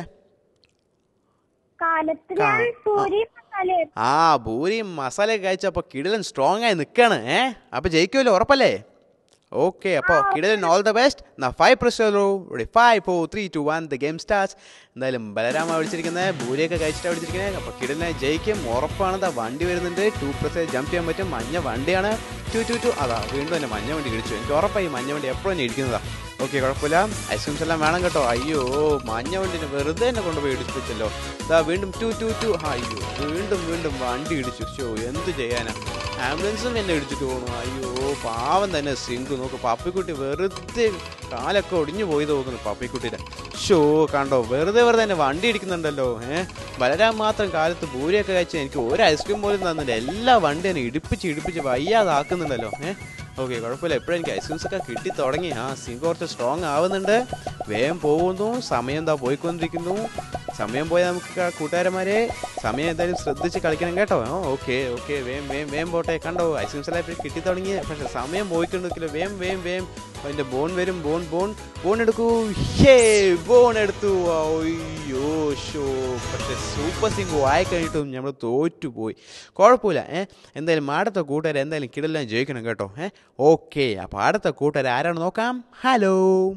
കാലത്ത് ഞാൻ പൂരി മസാല ആ ഭൂരിയും മസാലയൊക്കെ കഴിച്ചപ്പോൾ കിടിലൻ സ്ട്രോങ് ആയി നിൽക്കാണ് ഏ അപ്പോൾ ജയിക്കുമല്ലോ ഉറപ്പല്ലേ ഓക്കെ അപ്പോൾ കിടിലൻ ഓൾ ദ ബെസ്റ്റ് എന്നാ ഫൈവ് പ്രശ്നമല്ലോ five four three two one the game starts എന്തായാലും ബലരാമ വിളിച്ചിരിക്കുന്നത് ഭൂരിയൊക്കെ കഴിച്ചിട്ടാണ് വിളിച്ചിരിക്കുന്നത് അപ്പോൾ കിടിലനായി ജയിക്കും ഉറപ്പാണ് ദാ വണ്ടി വരുന്നുണ്ട് ടു പ്രസ് ജമ്പ് ചെയ്യാൻ പറ്റും മഞ്ഞ വണ്ടിയാണ് ടു ടു ടു അതാ വീണ്ടും തന്നെ മഞ്ഞ വണ്ടി ഇടിച്ചു എനിക്ക് ഉറപ്പായി മഞ്ഞ വണ്ടി എപ്പോഴും തന്നെ ഇടിക്കുന്നതാ ഓക്കെ കുഴപ്പമില്ല ഐസ്ക്രീംസ് എല്ലാം വേണം കേട്ടോ അയ്യോ മഞ്ഞ വണ്ടിനെ വെറുതെ എന്നെ കൊണ്ടുപോയി ഇടിപ്പിച്ചല്ലോ ഇതാ വീണ്ടും ടു ടു ടു അയ്യോ വീണ്ടും വീണ്ടും വണ്ടി ഇടിച്ചു ഷോ എന്ത് ചെയ്യാനാ ആംബുലൻസും എന്നെ ഇടിച്ചിട്ട് പോകണു അയ്യോ പാവം തന്നെ സിങ്കു നോക്ക് പപ്പിക്കുട്ടി വെറുതെ കാലൊക്കെ ഒടിഞ്ഞു പോയി തോന്നുന്നു പപ്പിക്കുട്ടിയുടെ ഷോ കണ്ടോ വെറുതെ വെറുതെ തന്നെ വണ്ടി ഇടിക്കുന്നുണ്ടല്ലോ ഏഹ് വളരാൻ മാത്രം കാലത്ത് പൂരിയൊക്കെ കഴിച്ച് എനിക്ക് ഒരു ഐസ്ക്രീം പോലും തന്നില്ല എല്ലാ വണ്ടി തന്നെ ഇടിപ്പിച്ച് ഇടിപ്പിച്ച് വയ്യാതാക്കുന്നുണ്ടല്ലോ ഏഹ് ഓക്കെ കുഴപ്പമില്ല എപ്പോഴും എനിക്ക് ഐസ്ക്രീംസ് ഒക്കെ കിട്ടി തുടങ്ങി ആ സിങ്ക് കുറച്ച് സ്ട്രോങ് ആവുന്നുണ്ട് വേഗം പോകുന്നു സമയം എന്താ പോയിക്കൊണ്ടിരിക്കുന്നു സമയം പോയാൽ നമുക്ക് ക- കൂട്ടുകാരന്മാരെ സമയം എന്തായാലും ശ്രദ്ധിച്ച് കളിക്കണം കേട്ടോ ഓ ഓക്കെ ഓക്കെ വേം വേം വേം പോട്ടെ കണ്ടോ ഐസ്ക്രീംസ് എല്ലാം ഇപ്പോഴും കിട്ടി തുടങ്ങി പക്ഷെ സമയം പോയിക്കൊണ്ടിരിക്കില്ല വേം വേം വേം അതിൻ്റെ ബോൺ വരും ബോൺ ബോൺ ബോൺ എടുക്കൂ ഹേ ബോൺ എടുത്തു അയ്യോ ഷോ പക്ഷെ സൂപ്പർ സിംഗ് വായി കഴിഞ്ഞിട്ടും നമ്മൾ തോറ്റുപോയി കുഴപ്പമില്ല ഏ എന്തായാലും അടുത്ത കൂട്ടുകാർ എന്തായാലും കിടെല്ലാം ജയിക്കണം കേട്ടോ ഏ ഓക്കെ അപ്പോൾ അടുത്ത കൂട്ടുകാർ ആരാണ് നോക്കാം ഹലോ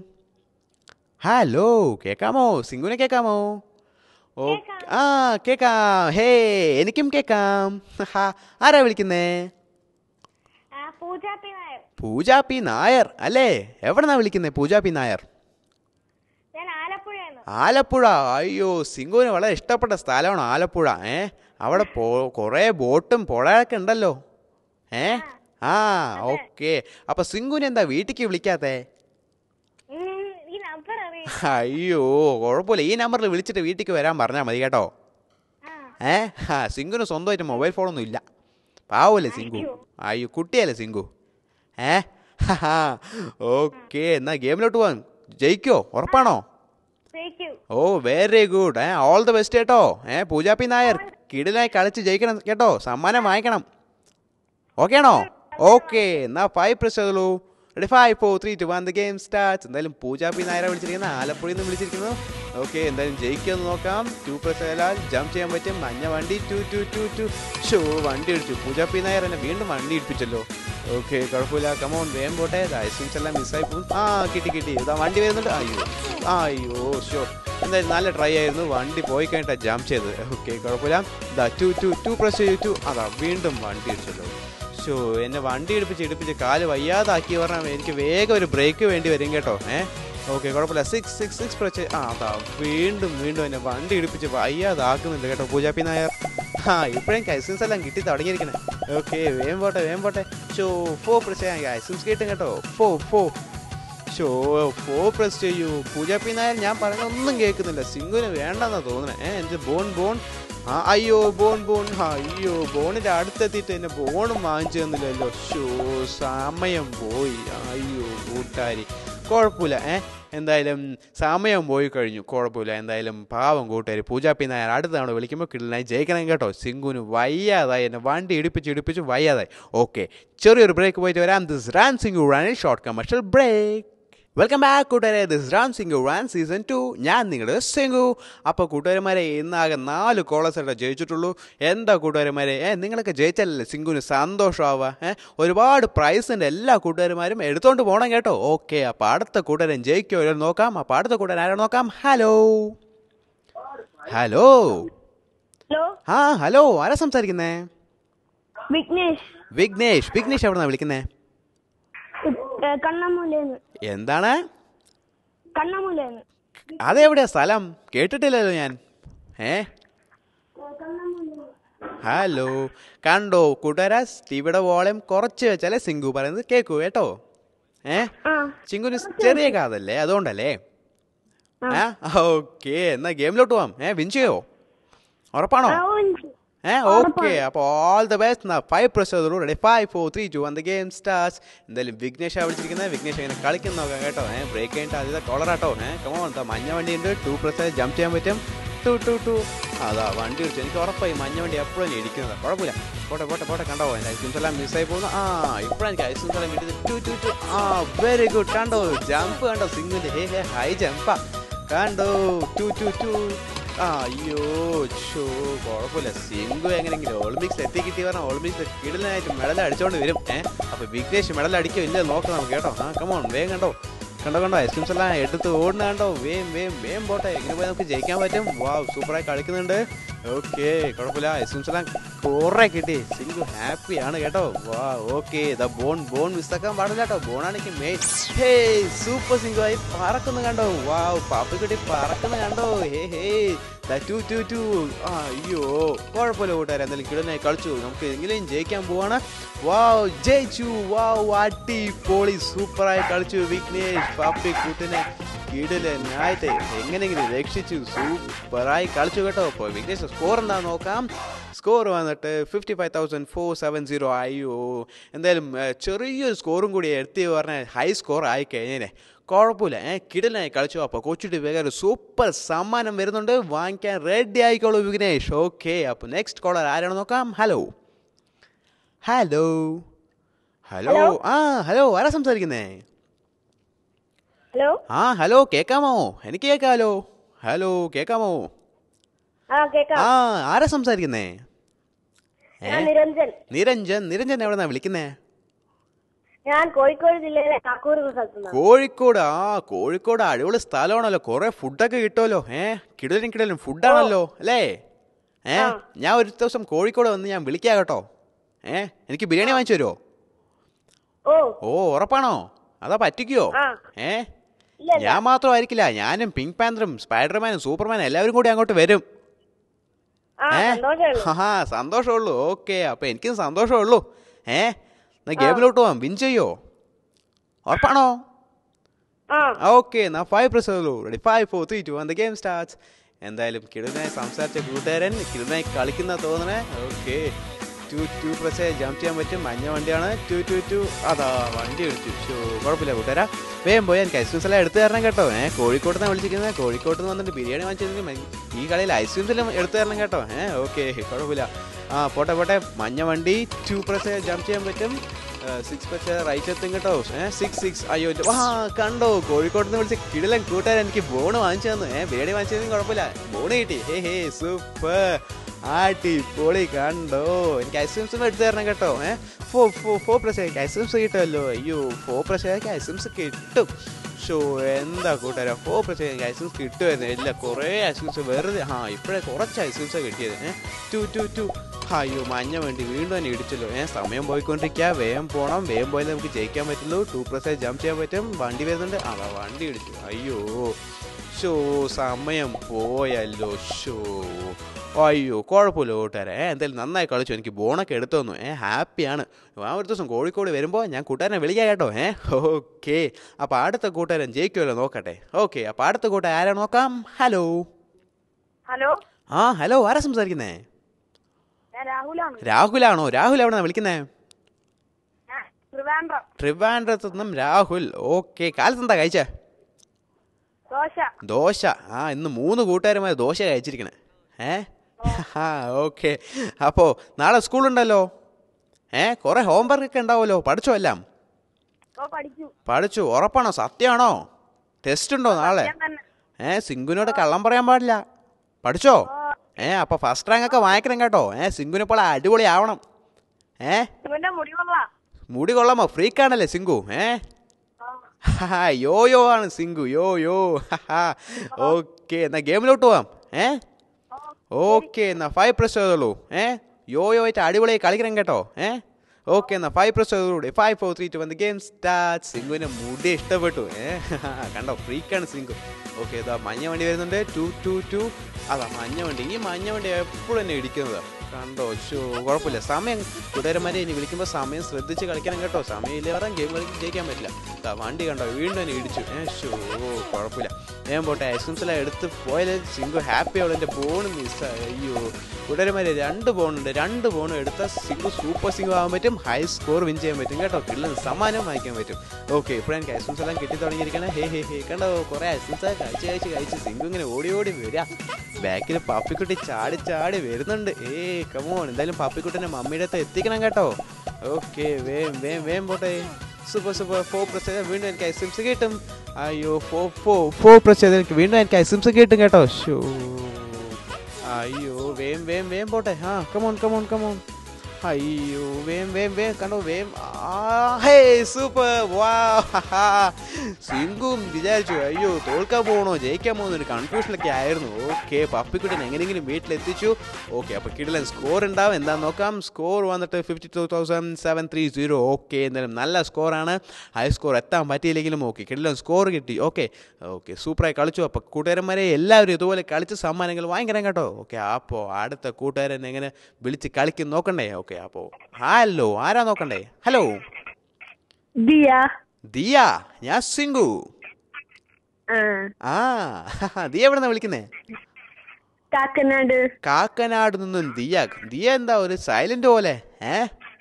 ഹലോ കേക്കാമോ സിംഗുനെ കേക്കാമോ ഓ ആ കേക്കാം ഹേ എനിക്കും കേക്കാം ഹാ, ആരാ വിളിക്കുന്നേ പൂജ പി നായർ പൂജ പി നായർ അല്ലേ എവിടെന്നാ വിളിക്കുന്നേ പൂജ പി നായർ ഞാൻ ആലപ്പുഴയാണ് ആലപ്പുഴ അയ്യോ സിംഗുവിന് വളരെ ഇഷ്ടപ്പെട്ട സ്ഥലമാണ് ആലപ്പുഴ ഏ അവിടെ പോ കുറേ ബോട്ടും പുഴയൊക്കെ ഉണ്ടല്ലോ ഏ ആ ഓക്കെ അപ്പൊ സിംഗുവിന് എന്താ വീട്ടിലേക്ക് വിളിക്കാത്തേ ഉം, ഈ നമ്പർ അറിയാം അയ്യോ കുഴപ്പമില്ല ഈ നമ്പറിൽ വിളിച്ചിട്ട് വീട്ടിലേക്ക് വരാൻ പറഞ്ഞാൽ മതി കേട്ടോ ആ ഏ ആ സിംഗുന് സ്വന്തമായിട്ട് മൊബൈൽ ഫോണൊന്നും ഇല്ല പാവല്ലേ സിംഗു അയ്യോ കുട്ടിയല്ലേ സിംഗു ഏ ഓക്കെ എന്നാ ഗെയിമിലോട്ട് പോവാൻ ജയിക്കോ ഉറപ്പാണോ thank you oh very good ഏ ഓൾ ദ ബെസ്റ്റ് കേട്ടോ ഏ പൂജാപ്പി നായർ കിടിലായി കളിച്ച് ജയിക്കണം കേട്ടോ സമ്മാനം വാങ്ങിക്കണം ഓക്കെ ആണോ ഓക്കെ എന്നാ ഫൈവ് പ്രസ് ചെയ്തോളൂ ready five four three two one the game start എന്തായാലും പൂജാപ്പി നായരെ വിളിച്ചിരിക്കുന്നത് ആലപ്പുഴയിൽ നിന്ന് വിളിച്ചിരിക്കുന്നു ഓക്കെ എന്തായാലും ജയിക്കുമെന്ന് നോക്കാം ടു പ്രസ് ചെയ്താൽ ജംപ് ചെയ്യാൻ പറ്റും മഞ്ഞ വണ്ടി ടു ടു ടു ടു ഷോ വണ്ടി ഇടിച്ചു പൂജാപ്പി നായർ എന്നെ വീണ്ടും വണ്ടി ഇടിപ്പിച്ചല്ലോ ഓക്കെ കുഴപ്പമില്ല കമോൺ വേഗം പോട്ടെ ഐസ്ക്രീംസ് എല്ലാം മിസ്സായി പോകും ആ കിട്ടി കിട്ടി ഇതാ വണ്ടി വരുന്നുണ്ട് അയ്യോ അയ്യോ ഷോ എന്തായാലും നല്ല ട്രൈ ആയിരുന്നു വണ്ടി പോയി കഴിഞ്ഞിട്ടാണ് ജംപ് ചെയ്തത് ഓക്കെ കുഴപ്പമില്ല ഇതാ ടു ടു ടു പ്രസ് ചെയ്തു ടു അതാ വീണ്ടും വണ്ടി ഇടിച്ചല്ലോ ഷോ എന്നെ വണ്ടി ഇടിപ്പിച്ച് ഇടിപ്പിച്ച് കാല് വയ്യാതാക്കി പറഞ്ഞാൽ എനിക്ക് വേഗം ഒരു ബ്രേക്ക് വേണ്ടി വരും കേട്ടോ ഏ ഓക്കെ കുഴപ്പമില്ല സിക്സ് സിക്സ് സിക്സ് പ്രച്ച് ആ അതാ വീണ്ടും വീണ്ടും എന്നെ വണ്ടി ഇടിപ്പിച്ച് വയ്യാതാക്കുന്നുണ്ട് കേട്ടോ പൂജാപ്പി നായർ ആ ഇപ്പോഴും ഐസ്ക്രീംസ് എല്ലാം കിട്ടി തുടങ്ങിയിരിക്കണേ ഓക്കെ വേഗം പോട്ടെ വേഗം പോട്ടെ ഷോ ഫോ പ്രസ് ഐസ്ക്രീംസ് കിട്ടും കേട്ടോ ഫോ ഫോ ഷോ ഫോ പ്രസ് ചെയ്യൂ പൂജാപ്പി നായർ ഞാൻ പറയുന്ന ഒന്നും കേൾക്കുന്നില്ല സിംഗുന് വേണ്ടെന്നാ തോന്നണേ ഏ എൻ്റെ ബോൺ ബോൺ ആ അയ്യോ ബോൺ ബോൺ അയ്യോ ബോണിന്റെ അടുത്തെത്തിയിട്ട് എന്നെ ബോണും വാങ്ങിച്ചു തന്നില്ലല്ലോ ഷോ സമയം പോയി അയ്യോ കൂട്ടുകാരി കുഴപ്പമില്ല ഏ എന്തായാലും സമയം പോയി കഴിഞ്ഞു കുഴപ്പമില്ല എന്തായാലും പാവം കൂട്ടുകാരി പൂജാപ്പി നായർ അടുത്ത തവണ വിളിക്കുമ്പോൾ കിടലായി ജയിക്കണം കേട്ടോ സിംഗുന് വയ്യാതായി എന്നെ വണ്ടി ഇടിപ്പിച്ച് ഇടിപ്പിച്ച് വയ്യാതായി ഓക്കെ ചെറിയൊരു ബ്രേക്ക് പോയിട്ട് വരാം this run Singu run short commercial break welcome back കൂട്ടുകാരെ this run Singu run season two ഞാൻ നിങ്ങളുടെ സിംഗു അപ്പോൾ കൂട്ടുകാരന്മാരെ ഇന്നാകെ നാല് കോളേഴ്സ് ആയിട്ട് ജയിച്ചിട്ടുള്ളൂ എന്താ കൂട്ടുകാരന്മാരെ ഏ നിങ്ങളൊക്കെ ജയിച്ചാലല്ലേ സിംഗുന് സന്തോഷമാവുക ഏ ഒരുപാട് പ്രൈസിൻ്റെ എല്ലാ കൂട്ടുകാരന്മാരും എടുത്തോണ്ട് പോകണം കേട്ടോ ഓക്കെ അപ്പോൾ അടുത്ത കൂട്ടുകാരൻ ജയിക്കോ ഇല്ലയോ എന്ന് നോക്കാം അപ്പോൾ അടുത്ത കൂട്ടുകാരൻ ആരാ നോക്കാം ഹലോ ഹലോ ഹലോ ആ ഹലോ ആരാ സംസാരിക്കുന്നേ വിഘ്നേഷ് വിഘ്നേഷ് വിഘ്നേഷ് എവിടെ നിന്നാണ് വിളിക്കുന്നേ കണ്ണമൂലേന്ന് എന്താണ് കണ്ണമൂലേന്ന് അതെവിടെയാ സ്ഥലം കേട്ടിട്ടില്ലല്ലോ ഞാൻ ഏ ഹലോ കണ്ടോ കൂട്ടുകാരാ ടിവിയുടെ വോളിയം കുറച്ച് വെച്ചാലേ സിംഗു പറയുന്നത് കേൾക്കൂ കേട്ടോ ഏ ആ ചിങ്കുന് ചെറിയ കാതല്ലേ അതുകൊണ്ടല്ലേ ആ ഓക്കെ എന്നാ ഗെയിമിലോട്ട് പോവാം ഏ വിൻ ചെയ്യോ ഉറപ്പാണോ ആ, ഉണ്ട്. ഏ ഓക്കെ അപ്പോൾ ഓൾ ദ ബെസ്റ്റ് എന്നാ ഫൈവ് പ്രസ് ചെയ്തോളൂ ready five four three two one the game starts എന്തായാലും വിഘ്നേഷ് വിളിച്ചിരിക്കുന്നത് വിഘ്നേഷ് എങ്ങനെ കളിക്കുന്ന നോക്കാം കേട്ടോ ഏ ബ്രേക്ക് കഴിഞ്ഞിട്ട് ആദ്യത്തെ കോളറാട്ടോ ഏ കമോ എന്താ മഞ്ഞ വണ്ടി ഉണ്ട് ടു പ്രസ് ജംപ് ചെയ്യാൻ പറ്റും ടു ടു ടു അതാ വണ്ടി വിളിച്ചു എനിക്ക് ഉറപ്പായി മഞ്ഞ വണ്ടി എപ്പോഴും ഇടിക്കുന്നത് കുഴപ്പമില്ല പോട്ടെ പോട്ടെ പോട്ടെ കണ്ടോ എൻ്റെ ഐസ്ക്രീംസ് എല്ലാം മിസ്സായി പോകുന്നു ആ ഇപ്പോഴും എനിക്ക് ഐസ്ക്രീംസ് എല്ലാം കിട്ടിയത് ടു ടു ടു ആ വെരി ഗുഡ് കണ്ടോ ജമ്പ് കണ്ടോ സിംഗിൻ്റെ ഹേ ഹേ ഹൈ ജമ്പാ കണ്ടോ ടു ടു ടു ആ അയ്യോ ഷോ കുഴപ്പമില്ല സിംഗു എങ്ങനെയെങ്കിലും ഒളിമ്പിക്സ് എത്തി കിട്ടി പറഞ്ഞാൽ ഒളിമ്പിക്സ് കിടലായിട്ട് മെഡൽ അടിച്ചോണ്ട് വരും ഏഹ് അപ്പൊ വിഘ്നേഷ് മെഡൽ അടിക്കോ ഇല്ല നോക്കാം നമുക്ക് കേട്ടോ ആ കമോൺ വേഗം കണ്ടോ കണ്ടോ കണ്ടോ ഐസ്ക്രീംസ് എല്ലാം എടുത്ത് ഓടുന്ന കണ്ടോ വേം വേം വേം പോട്ടെ എങ്ങനെ പോയി നമുക്ക് ജയിക്കാൻ പറ്റും വാ സൂപ്പറായി കളിക്കുന്നുണ്ട് ഓക്കെ കുഴപ്പമില്ല ഐസ്ക്രീംസ് എല്ലാം കുറെ കിട്ടി സിംഗു ഹാപ്പിയാണ് കേട്ടോ വാ ഓക്കെ ദ ബോൺ ബോൺ മിസ്സാക്കാൻ പാടില്ല കേട്ടോ ബോണാണെങ്കിൽ മെയിൻ ഹേ സൂപ്പർ സിംഗു ആയി പറക്കുന്നു കണ്ടോ വാ പാപ്പിക്കുട്ടി പറക്കുന്നു കണ്ടോ hey hey two two two ആ അയ്യോ കുഴപ്പമില്ല കൂട്ടുകാരെ എന്തായാലും കിടനെ കളിച്ചു നമുക്ക് എങ്ങനെയും ജയിക്കാൻ പോവാണ് വാവ് ജയിച്ചു വാവ് അടി പോളി സൂപ്പറായി കളിച്ചു വിഘ്നേഷ് പാപ്പി കൂട്ടിനെ കിടലനായിട്ട് എങ്ങനെയെങ്കിലും രക്ഷിച്ചു സൂപ്പറായി കളിച്ചു കേട്ടോ അപ്പോൾ വിഘ്നേഷ് സ്കോർ എന്താ നോക്കാം സ്കോർ വന്നിട്ട് fifty five thousand four seven zero അയ്യോ എന്തായാലും ഏ, ചെറിയൊരു സ്കോറും കൂടി എടുത്തി പറഞ്ഞാൽ ഹൈ സ്കോർ ആയി കഴിഞ്ഞേനെ കുഴപ്പമില്ല ഏ കിടലായി കളിച്ചു അപ്പോൾ കൊച്ചുട്ടി വേഗം ഒരു സൂപ്പർ സമ്മാനം വരുന്നുണ്ട് വാങ്ങിക്കാൻ റെഡി ആയിക്കോളൂ വിഘ്നേഷ് ഓക്കെ അപ്പോൾ നെക്സ്റ്റ് കോളർ ആരാണ് നോക്കാം ഹലോ ഹലോ ഹലോ ആ ഹലോ ആരാ സംസാരിക്കുന്നേ ഹലോ ആ ഹലോ കേക്കാമോ എനിക്ക് കേക്കാലോ ഹലോ കേക്കാമോ ആ കേക്കാം ആ ആരാ സംസാരിക്കുന്നേ ഏ ഞാൻ നിരഞ്ജൻ നിരഞ്ജൻ നിരഞ്ജൻ എവിടെന്നാ വിളിക്കുന്നേ ഞാൻ കോഴിക്കോട് ജില്ലയിലെ കാക്കൂർ സ്ഥലത്തു നിന്നാണ് കോഴിക്കോട് ആ കോഴിക്കോട് അടിപൊളി സ്ഥലമാണല്ലോ കുറെ ഫുഡൊക്കെ കിട്ടുമല്ലോ ഏ കിടലും കിടലും ഫുഡാണല്ലോ അല്ലേ ഏ ആ. ഞാൻ ഒരു ദിവസം കോഴിക്കോട് വന്ന് ഞാൻ വിളിക്കാം കേട്ടോ ഏ എനിക്ക് ബിരിയാണി വാങ്ങിച്ചു തരുമോ ഓ ഓ ഉറപ്പാണോ അതാ പറ്റിക്കോ ആ ഏ ഇല്ല ഇല്ല ഞാൻ മാത്രമായിരിക്കില്ല ഞാനും പിങ്ക് പാന്തറും സ്പൈഡർമാനും സൂപ്പർമാനും എല്ലാവരും കൂടി അങ്ങോട്ട് വരും ആ ഏ സന്തോഷമേ ഉള്ളൂ ഹാ സന്തോഷമുള്ളൂ ഓക്കെ അപ്പൊ എനിക്കും സന്തോഷമുള്ളൂ ഏ എന്നാ ഗെയിമിലോട്ട് പോവാം വിൻ ചെയ്യോ ഉറപ്പാണോ ആ ഓക്കെ എന്നാ ഫൈവ് പ്രസ് ചെയ്തോളൂ ready five four three two the game starts എന്തായാലും കിടുനായി സംസാരിച്ച കൂട്ടുകാരൻ കിടുനായി കളിക്കുന്ന തോന്നണേ okay two two press jump ചെയ്യാൻ പറ്റും മഞ്ഞ വണ്ടിയാണ് ടു ടു ടു അതാ വണ്ടി എടുത്തു ഷോ കുഴപ്പമില്ല കൂട്ടുകാരാ വേഗം പോയി എനിക്ക് ഐസ്ക്രീംസ് എല്ലാം എടുത്തു തരണം കേട്ടോ ഏ കോഴിക്കോട്ട് നിന്ന് വിളിച്ചിരിക്കുന്നത് കോഴിക്കോട്ട് നിന്ന് വന്നിട്ട് ബിരിയാണി വാങ്ങിച്ചിരുന്നെങ്കിൽ ഈ കളിയിൽ ഐസ്ക്രീംസ് എല്ലാം എടുത്തു തരണം കേട്ടോ ഏ ഓക്കെ കുഴപ്പമില്ല ആ പോട്ടെ പോട്ടെ മഞ്ഞ വണ്ടി ടു പ്രസ് ജമ്പ് ചെയ്യാൻ പറ്റും സിക്സ് പക്ഷേ റൈറ്റ് എത്തും കേട്ടോ ഏഹ് സിക്സ് സിക്സ് അയ്യോ എൻ്റെ- വാ കണ്ടോ കോഴിക്കോട്ട് നിന്ന് വിളിച്ച് കിടിലൻ കൂട്ടുകാരൻ എനിക്ക് ബോണ് വാങ്ങിച്ചു തന്നു ഏഹ് ബിരിയാണി വാങ്ങിച്ചതിനും കുഴപ്പമില്ല ബോണ് കിട്ടി ഹേ ഹേ സൂപ്പർ ആട്ടി പൊളി കണ്ടോ എനിക്ക് ഐസ്ക്രീംസ് എടുത്തു തരണം കേട്ടോ ഏഹ് ഫോ ഫോ ഫോ പ്രസേക്ക് ഐസ്ക്രീംസ് കിട്ടുമല്ലോ അയ്യോ ഫോ പ്രസേക്ക് ഐസ്ക്രീംസ് കിട്ടും ഷോ എന്താ കൂട്ടുകാരാ ഫോ പ്രസേക്ക് ഐസ്ക്രീംസ് കിട്ടുമായിരുന്നു ഇല്ല കുറേ ഐസ്ക്രീംസ് വെറുതെ ആ ഇപ്പോഴേ കുറച്ച് ഐസ്ക്രീംസ് കിട്ടിയത് ഏഹ് ടു ടു ടു അയ്യോ മഞ്ഞ വേണ്ടി വീണ്ടും തന്നെ ഇടിച്ചല്ലോ ഏ സമയം പോയിക്കൊണ്ടിരിക്കുക വേഗം പോകണം വേഗം പോയാലേ നമുക്ക് ജയിക്കാൻ പറ്റുള്ളൂ ടു പ്ലസ് ജമ്പ് ചെയ്യാൻ പറ്റും വണ്ടി വരുന്നുണ്ട് അതാ വണ്ടി ഇടിച്ചു അയ്യോ ഷോ സമയം പോയല്ലോ ഷോ അയ്യോ കുഴപ്പമില്ല കൂട്ടുകാരെ ഏ എന്തായാലും നന്നായി കളിച്ചു എനിക്ക് ബോണൊക്കെ എടുത്തു തന്നു ഏ ഹാപ്പിയാണ് ആ ഒരു ദിവസം കോഴിക്കോട് വരുമ്പോൾ ഞാൻ കൂട്ടുകാരനെ വിളിക്കാം കേട്ടോ ഏ ഓക്കെ അപ്പോൾ അടുത്ത കൂട്ടുകാരൻ ജയിക്കുമല്ലോ നോക്കട്ടെ ഓക്കെ അപ്പോൾ അടുത്ത കൂട്ടുകാരൻ ആരാ നോക്കാം ഹലോ ഹലോ ആ ഹലോ ആരാ സംസാരിക്കുന്നേ ഞാൻ രാഹുലാണ് രാഹുലാണോ രാഹുൽ എവിടെന്നാ വിളിക്കുന്നേ ഞാൻ ട്രിവാൻഡ്രം ട്രിവാൻഡ്രത്ത് നിന്നും രാഹുൽ ഓക്കെ കാലത്ത് എന്താ കഴിച്ചേ ദോശ ദോശ ആ ഇന്ന് മൂന്ന് കൂട്ടുകാരുമായി ദോശ കഴിച്ചിരിക്കണേ ഏ ആ ഓക്കെ അപ്പോൾ നാളെ സ്കൂളുണ്ടല്ലോ ഏ കുറേ ഹോംവർക്ക് ഒക്കെ ഉണ്ടാവുമല്ലോ പഠിച്ചോ എല്ലാം ഓ പഠിച്ചു പഠിച്ചു ഉറപ്പാണോ സത്യമാണോ ടെസ്റ്റ് ഉണ്ടോ നാളെ ഞാൻ തന്നെ ഏ സിംഗുനോട് കള്ളം പറയാൻ പാടില്ല പഠിച്ചോ ഏ അപ്പോൾ ഫസ്റ്റ് റാങ്ക് ഒക്കെ വാങ്ങിക്കണം കേട്ടോ ഏ സിംഗുനെ പോലെ അടിപൊളി ആവണം ഏ ഇവന്റെ മുടി കൊള്ളാം മുടി കൊള്ളാമോ ഫ്രീക്കാണല്ലേ സിംഗു ഏ ഹാ, യോ യോ ആണ് സിംഗു യോ യോ ഓക്കെ എന്നാ ഗെയിമിലോട്ട് പോവാം ഏ ഓക്കെ എന്നാ ഫൈവ് പ്രസ് ചെയ്തോളൂ ഏ യോ യോ ആയിട്ട് അടിപൊളിയായി കളിക്കണം കേട്ടോ ഏ ഓക്കെ എന്നാ ഫൈവ് പ്രസ് ചെയ്തോളൂ five four three two one game start സിംഗുവിന്റെ മുടി ഇഷ്ടപ്പെട്ടു ഏ കണ്ടോ ഫ്രീക്കാണ് സിംഗു ഓക്കെ ഇതാ മഞ്ഞ വണ്ടി വരുന്നുണ്ട് ടു ടു ടു അതാ മഞ്ഞ വണ്ടി ഈ മഞ്ഞ വണ്ടി എപ്പോഴും എന്നെ ഇടിക്കുന്നത് കണ്ടോ ഷോ കുഴപ്പമില്ല സമയം കൂട്ടുകാരന്മാരെ ഇനി വിളിക്കുമ്പോൾ സമയം ശ്രദ്ധിച്ച് കളിക്കണം കേട്ടോ സമയം ഇല്ലാതെ ഗെയിം കളിക്ക് ജയിക്കാൻ പറ്റില്ല ദാ വണ്ടി കണ്ടോ വീണ്ടും എന്നെ ഇടിച്ചു ഏ ഷോ കുഴപ്പമില്ല ഞാൻ പോട്ടെ ഐസ്ക്രീംസ് എല്ലാം എടുത്ത് പോയാൽ സിംഗു ഹാപ്പി ആവുള്ളൂ എൻ്റെ ബോൺ മിസ് അയ്യോ കൂട്ടുകാരന്മാരെ രണ്ട് ബോണുണ്ട് രണ്ട് ബോണും എടുത്താൽ സിംഗു സൂപ്പർ സിംഗു ആവാൻ പറ്റും ഹൈ സ്കോർ വിൻ ചെയ്യാൻ പറ്റും കേട്ടോ കിള്ളും സമ്മാനം വാങ്ങിക്കാൻ പറ്റും ഓക്കെ ഇപ്പോഴും എനിക്ക് ഐസ്ക്രീംസ് എല്ലാം കിട്ടി തുടങ്ങിയിരിക്കണേ ഹേ ഹേ ഹേ കണ്ടോ കുറേ ഐസ്ക്രീംസ് കഴിച്ച് കഴിച്ച് കഴിച്ച് സിംഗു ഇങ്ങനെ ഓടി ഓടി വരിക ബാക്കിൽ പപ്പിക്കുട്ടി ചാടി ചാടി വരുന്നുണ്ട് ഏ കമോൺ എന്തായാലും പപ്പിക്കുട്ടിനെ മമ്മിയുടെ അടുത്ത് എത്തിക്കണം കേട്ടോ ഓക്കെ വേം വേം വേം പോട്ടെ സൂപ്പർ സൂപ്പർ ഫോർ പ്രസ് ചെയ്താൽ വീണ്ടും എനിക്ക് ഐസ്ക്രീംസ് കിട്ടും അയ്യോ ഫോ ഫോ ഫോർ പ്രസ് ചെയ്താൽ എനിക്ക് വീണ്ടും എനിക്ക് ഐസ്ക്രീംസ് കിട്ടും കേട്ടോ ഷോ അയ്യോ വേം വേം വേം പോട്ടെ ആ കമോൺ കമോൺ കമോൺ അയ്യോ വേം വേം വേം കണ്ടോ വേം ആ ഹേ സൂപ്പർ വാ സിംഗും വിചാരിച്ചു അയ്യോ തോൽക്കാൻ പോകണോ ജയിക്കാൻ പോകുന്ന ഒരു കൺഫ്യൂഷനൊക്കെ ആയിരുന്നു ഓക്കെ പപ്പിക്കുട്ടൻ എങ്ങനെയെങ്കിലും വീട്ടിലെത്തിച്ചു ഓക്കെ അപ്പോൾ കിടിലൻ സ്കോർ ഉണ്ടാവും എന്താ നോക്കാം സ്കോർ വന്നിട്ട് fifty two thousand seven three zero okay എന്തായാലും നല്ല സ്കോറാണ് ഹൈ സ്കോർ എത്താൻ പറ്റിയില്ലെങ്കിലും ഓക്കെ കിടിലൻ സ്കോർ കിട്ടി ഓക്കെ ഓക്കെ സൂപ്പറായി കളിച്ചു അപ്പോൾ കൂട്ടുകാരന്മാരെ എല്ലാവരും ഇതുപോലെ കളിച്ച് സമ്മാനങ്ങൾ വാങ്ങിക്കണം കേട്ടോ ഓക്കെ അപ്പോൾ അടുത്ത കൂട്ടുകാരൻ എങ്ങനെ വിളിച്ച് കളിക്കും നോക്കണ്ടേ ഓക്കെ അപ്പോൾ ഹലോ ആരാ നോക്കണ്ടേ ഹലോ ദിയ ദിയ ഞാൻ സിംഗു ആ ആ ദിയ എവിടെ നിന്നാ വിളിക്കുന്നേ കാക്കനാട് കാക്കനാട് നിന്നും ദിയ ദിയ എന്താ ഒരു സൈലന്റ് പോലെ ഏ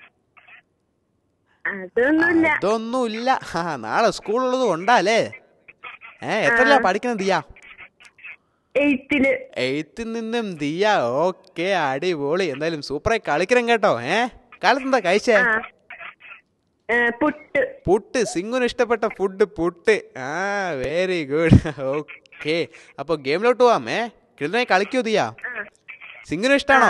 അതൊന്നുമില്ല അതൊന്നുമില്ല ആ നാളെ സ്കൂളുള്ളത് കൊണ്ടാലേ ഏ എത്രല്ല പഠിക്കണം ദിയ എയ്ത്തില് എയ്ത്തിൽ നിന്നും ദിയ ഓക്കെ അടിപൊളി എന്തായാലും സൂപ്പറായി കളിക്കണം കേട്ടോ ഏ കാലത്തെന്താ കഴിച്ചേ ആ ഏ, പുട്ട് പുട്ട് സിംഗുന് ഇഷ്ടപ്പെട്ട ഫുഡ് പുട്ട് ആ വെരി ഗുഡ് ഓക്കെ അപ്പോൾ ഗെയിമിലോട്ട് പോവാം ഏ കിളിനായി കളിക്കൂ ദിയ സിംഗിനും ഇഷ്ടാണോ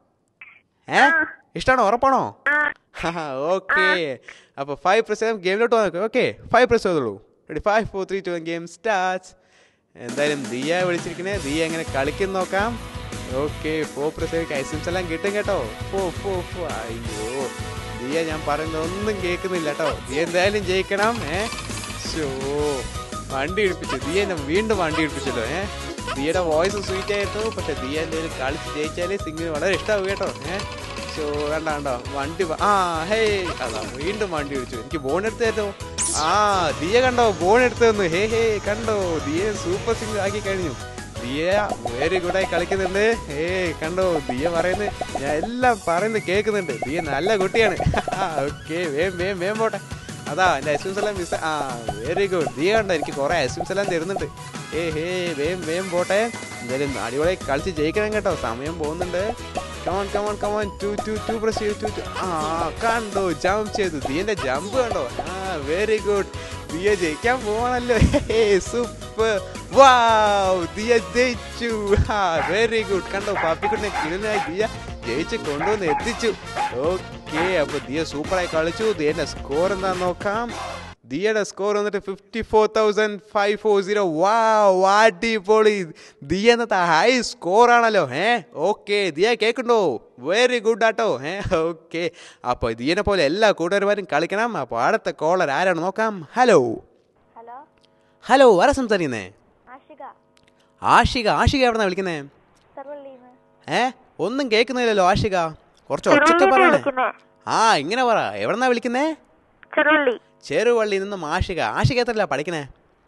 ഏ ഇഷ്ടാണോ ഉറപ്പാണോ ആ ഓക്കെ അപ്പോൾ ഫൈവ് പ്രസ് ഗെയിമിലോട്ട് പോകാം ഓക്കെ ഫൈവ് പ്രസ് ചെയ്തോളൂ ready five four three two game start എന്തായാലും ദിയ വിളിച്ചിരിക്കണേ ദിയ എങ്ങനെ കളിക്കും നോക്കാം ഓക്കെ ഫോർ പ്രസ് ഐസിംസ് എല്ലാം കിട്ടും കേട്ടോ ഫോ ഫോ ഫോ അയ്യോ ദിയ ഞാൻ പറയുന്നത് ഒന്നും കേൾക്കുന്നില്ല കേട്ടോ ദിയ എന്തായാലും ജയിക്കണം ഏ ഷോ വണ്ടി ഇടിപ്പിച്ചു ദിയ എന്നെ വീണ്ടും വണ്ടി ഇടിപ്പിച്ചല്ലോ ഏ ദിയയുടെ വോയിസ് സ്വീറ്റ് ആയിരുന്നു പക്ഷെ ദിയ എന്തെങ്കിലും കളിച്ച് ജയിച്ചാൽ സിംഗിന് വളരെ ഇഷ്ടമാവും കേട്ടോ ഏ ഷോ കണ്ട കണ്ടോ വണ്ടി വ- ആ ഹേ അതാ വീണ്ടും വണ്ടി ഇടിച്ചു എനിക്ക് ബോൺ എടുത്ത് തരുമോ ആ ദിയ കണ്ടോ ബോൺ എടുത്ത് തന്നു ഹേ ഹേ കണ്ടോ ദിയ സൂപ്പർ സിംഗർ ആക്കി കഴിഞ്ഞു ദിയ വെരി ഗുഡായി കളിക്കുന്നുണ്ട് ഏ കണ്ടോ ദിയ പറയുന്നത് ഞാൻ എല്ലാം പറയുന്നത് കേൾക്കുന്നുണ്ട് ദിയ നല്ല കുട്ടിയാണ് ഓക്കെ വേം വേം വേം പോട്ടെ അതാ എൻ്റെ ഐസ്ക്രീംസ് എല്ലാം മിസ് ആ വെരി ഗുഡ് ദിയ കണ്ടോ എനിക്ക് കുറേ ഐസ്ക്രീംസ് എല്ലാം തരുന്നുണ്ട് ഏ ഹേ വേം വേം പോട്ടെ എന്തായാലും അടിപൊളി കളിച്ച് ജയിക്കണം കേട്ടോ സമയം പോകുന്നുണ്ട് come on come on come on two two two press ചെയ്തു ടു ടു ആ കണ്ടോ ജമ്പ് ചെയ്തു ദിയന്റെ ജമ്പ് കണ്ടോ ആ വെരി ഗുഡ് ദിയ ജയിക്കാൻ പോവാണല്ലോ സൂപ്പർ വാവ് ദിയ ജയിച്ചു ആ വെരി ഗുഡ് കണ്ടോ പാപ്പിക്കുട്ടിനെ കിടനായി ദിയ ജയിച്ച് കൊണ്ടുവന്ന് എത്തിച്ചു ഓക്കെ അപ്പൊ ദിയ സൂപ്പറായി കളിച്ചു ദിയന്റെ സ്കോർ എന്താന്ന് നോക്കാം ദിയയുടെ സ്കോർ വന്നിട്ട് fifty four thousand five four zero വാ അടിപൊളി ദിയ എന്നത്തെ ഹൈ സ്കോർ ആണല്ലോ ഏ ഓക്കെ ദിയ കേൾക്കുന്നുണ്ടോ വെരി ഗുഡ് ആട്ടോ ഏ ഓക്കെ അപ്പോൾ ദിയനെ പോലെ എല്ലാ കൂട്ടുകാരന്മാരും കളിക്കണം അപ്പോൾ അടുത്ത കോളർ ആരാണ് നോക്കാം ഹലോ ഹലോ ഹലോ ആരാ സംസാരിക്കുന്നേ ആഷിക ആഷിക ആഷിക എവിടെന്നാ വിളിക്കുന്നേ സർവള്ളീന്ന് ഏ ഒന്നും കേൾക്കുന്നില്ലല്ലോ ആഷിക കുറച്ച് ഒച്ചൊക്കെ പറയണേ ആ ഇങ്ങനെ പറ എവിടെന്നാ വിളിക്കുന്നേ ചെറുവള്ളി ചെറുവള്ളി നിന്നും ആഷിക ആഷിക എത്രല്ല പഠിക്കണേ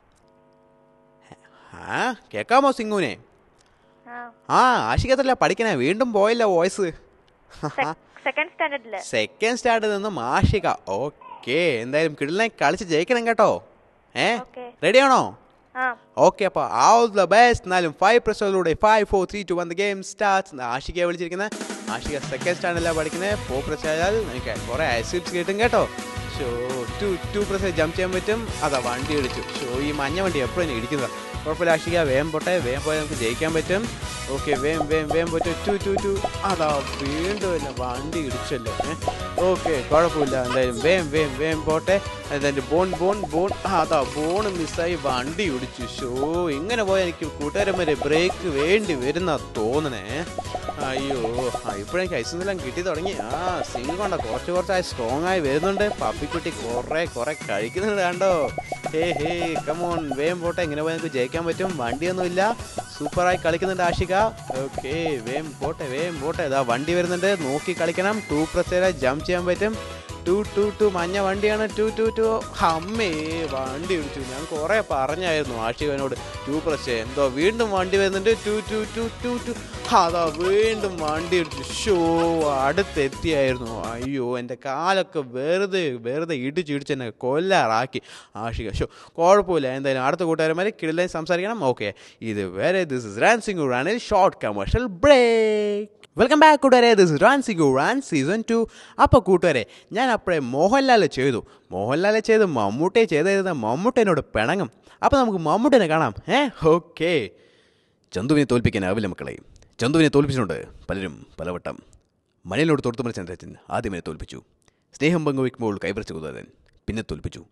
ആ കേക്കാമോ സിംഗുനെ ആ ആ ആഷിക എത്രല്ല പഠിക്കണേ വീണ്ടും പോയില്ല വോയിസ് സെക്കൻഡ് സ്റ്റാൻഡേർഡില് സെക്കൻഡ് സ്റ്റാൻഡേർഡിൽ നിന്നും ആഷിക ഓക്കെ എന്തായാലും കിടിലിനെ കളിച്ച് ജയിക്കണം കേട്ടോ ഏ ഓക്കെ റെഡിയാണോ ആ ഓക്കെ അപ്പോൾ ആൾ ദ ബെസ്റ്റ് എന്നാലും ഫൈവ് പ്രശ്നത്തിലൂടെ five four three two one the game start ആഷികയെ വിളിച്ചിരിക്കുന്നത് ആഷിക സെക്കൻഡ് സ്റ്റാൻഡേർഡിലാണ് പഠിക്കുന്നത് ഫോർ പ്രസ് ചെയ്താൽ നിങ്ങൾക്ക് കുറേ ഐസിപ്സ് കിട്ടും കേട്ടോ ഷോ ടു ടു പ്രസ് ജമ്പ് ചെയ്യാൻ പറ്റും അതാ വണ്ടി ഇടിച്ചു ഷോ ഈ മഞ്ഞ വണ്ടി എപ്പോഴും ഇടിക്കുന്നത് കുഴപ്പമില്ല ആഷിക വേഗം പോട്ടെ വേഗം പോയാൽ നമുക്ക് ജയിക്കാൻ പറ്റും ഓക്കെ വേഗം വേഗം വേഗം പറ്റും ടു ടു ടു അതാ വീണ്ടും ഇല്ല വണ്ടി ഇടിച്ചല്ലോ ഓക്കെ കുഴപ്പമില്ല എന്തായാലും വേഗം വേഗം വേഗം പോട്ടെ എന്തായാലും ബോൺ ബോൺ ബോൺ ആ, അതാ ബോൺ മിസ്സായി വണ്ടി ഇടിച്ചു ഷോ ഇങ്ങനെ പോയാൽ എനിക്ക് കൂട്ടുകാരന്മാരെ ബ്രേക്ക് വേണ്ടി വരുന്ന തോന്നണേ അയ്യോ ആ ഇപ്പോഴെനിക്ക് ഐസെല്ലാം കിട്ടി തുടങ്ങി ആ സിംഗ് കൊണ്ട കുറച്ച് കുറച്ചായി സ്ട്രോങ് ആയി വരുന്നുണ്ട് പപ്പിക്കുട്ടി കുറേ കുറേ കഴിക്കുന്നുണ്ട് കണ്ടോ ഹേ ഹേ കമോൺ വേഗം പോട്ടെ ഇങ്ങനെ പോയാൽ നമുക്ക് ജയിക്കാൻ പറ്റും വണ്ടിയൊന്നുമില്ല സൂപ്പറായി കളിക്കുന്നുണ്ട് ആഷിക ഓക്കെ വേഗം പോട്ടെ വേഗം പോട്ടെ ഇതാ വണ്ടി വരുന്നുണ്ട് നോക്കി കളിക്കണം ടു പ്രസ് ചെയ്താൽ ജമ്പ് ചെയ്യാൻ പറ്റും ടു ടു ടു മഞ്ഞ വണ്ടിയാണ് ടു ടു ടു അമ്മേ വണ്ടി ഇടിച്ചു ഞാൻ കുറേ പറഞ്ഞായിരുന്നു ആഷികനോട് ടു പ്രസ് എന്തോ വീണ്ടും വണ്ടി വരുന്നുണ്ട് two two two two two അതാ വീണ്ടും വണ്ടി ഇടിച്ചു ഷോ അടുത്തെത്തിയായിരുന്നു അയ്യോ എൻ്റെ കാലൊക്കെ വെറുതെ വെറുതെ ഇടിച്ച് ഇടിച്ച് എന്നെ കൊല്ലാറാക്കി ആഷിക ഷോ കുഴപ്പമില്ല എന്തായാലും അടുത്ത കൂട്ടുകാരന്മാരെ കിടലായി സംസാരിക്കണം ഓക്കെ ഇത് വേറെ ദിസ് ഇസ് റാൻസിംഗ് റാനിൽ short commercial break welcome back കൂട്ടുകാരെ ദിസ് ഇസ് റാൻസിംഗ് റാൻ സീസൺ ടു അപ്പോൾ കൂട്ടുകാരെ ഞാൻ അപ്പോഴേ മോഹൻലാൽ ചെയ്തു മോഹൻലാൽ ചെയ്ത് മമ്മൂട്ടിയെ ചെയ്തിരുന്ന മമ്മൂട്ടേനോട് പിണങ്ങും അപ്പോൾ നമുക്ക് മമ്മൂട്ടിനെ കാണാം ഏ ഓക്കെ ചന്തുവിനെ തോൽപ്പിക്കാനാവില്ല മക്കളെ ചന്തുവിനെ തോൽപ്പിച്ചിട്ടുണ്ട് പലരും പലവട്ടം മണിയനോട് തൊടുത്തുമല ചന്ദ്രച്ചൻ ആദ്യം എന്നെ തോൽപ്പിച്ചു സ്നേഹം പങ്കുവയ്ക്കുമ്പോൾ കൈവരച്ച കുതാരൻ പിന്നെ തോൽപ്പിച്ചു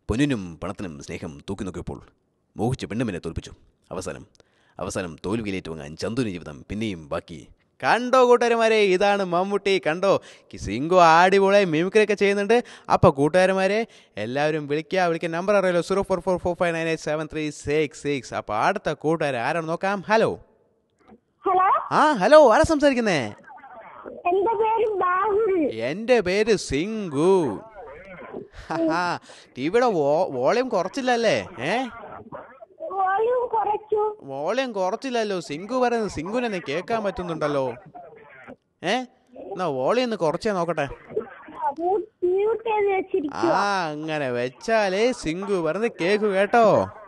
പൊന്നിനും പണത്തിനും സ്നേഹം തൂക്കി നോക്കിയപ്പോൾ മോഹിച്ച പെണ്ണുമിനെ തോൽപ്പിച്ചു അവസാനം അവസാനം തോൽവിയിലേറ്റ് വാങ്ങാൻ ചന്തുവിന് ജീവിതം പിന്നെയും ബാക്കി കണ്ടോ കൂട്ടുകാരന്മാരെ ഇതാണ് മമ്മൂട്ടി കണ്ടോ സിംഗു അടിപൊളിയായി മിമിക്രിയൊക്കെ ചെയ്യുന്നുണ്ട് അപ്പോൾ കൂട്ടുകാരന്മാരെ എല്ലാവരും വിളിക്കുക വിളിക്കുക നമ്പർ അറിയാലോ zero four four four five nine eight seven three six six അപ്പോൾ അടുത്ത കൂട്ടുകാരെ ആരാണ് നോക്കാം ഹലോ ഹലോ ആ ഹലോ ആരാ സംസാരിക്കുന്നേ എന്റെ പേര് ബാഹുൽ എൻ്റെ പേര് സിംഗു ടിവിയുടെ വോളിയം കുറച്ചില്ലല്ലേ ഏ വോളിയം കുറച്ചു വോളിയം കുറച്ചില്ലല്ലോ സിംഗു പറയുന്നത് സിംഗുനെ കേൾക്കാൻ പറ്റുന്നുണ്ടല്ലോ ഏ എന്നാ വോളിയം ഒന്ന് കുറച്ചേ നോക്കട്ടെ മ്യൂട്ട് ചെയ്ത് വെച്ചിരിക്കും ആ അങ്ങനെ വെച്ചാലേ സിംഗു പറയുന്നത് കേക്ക് കേട്ടോ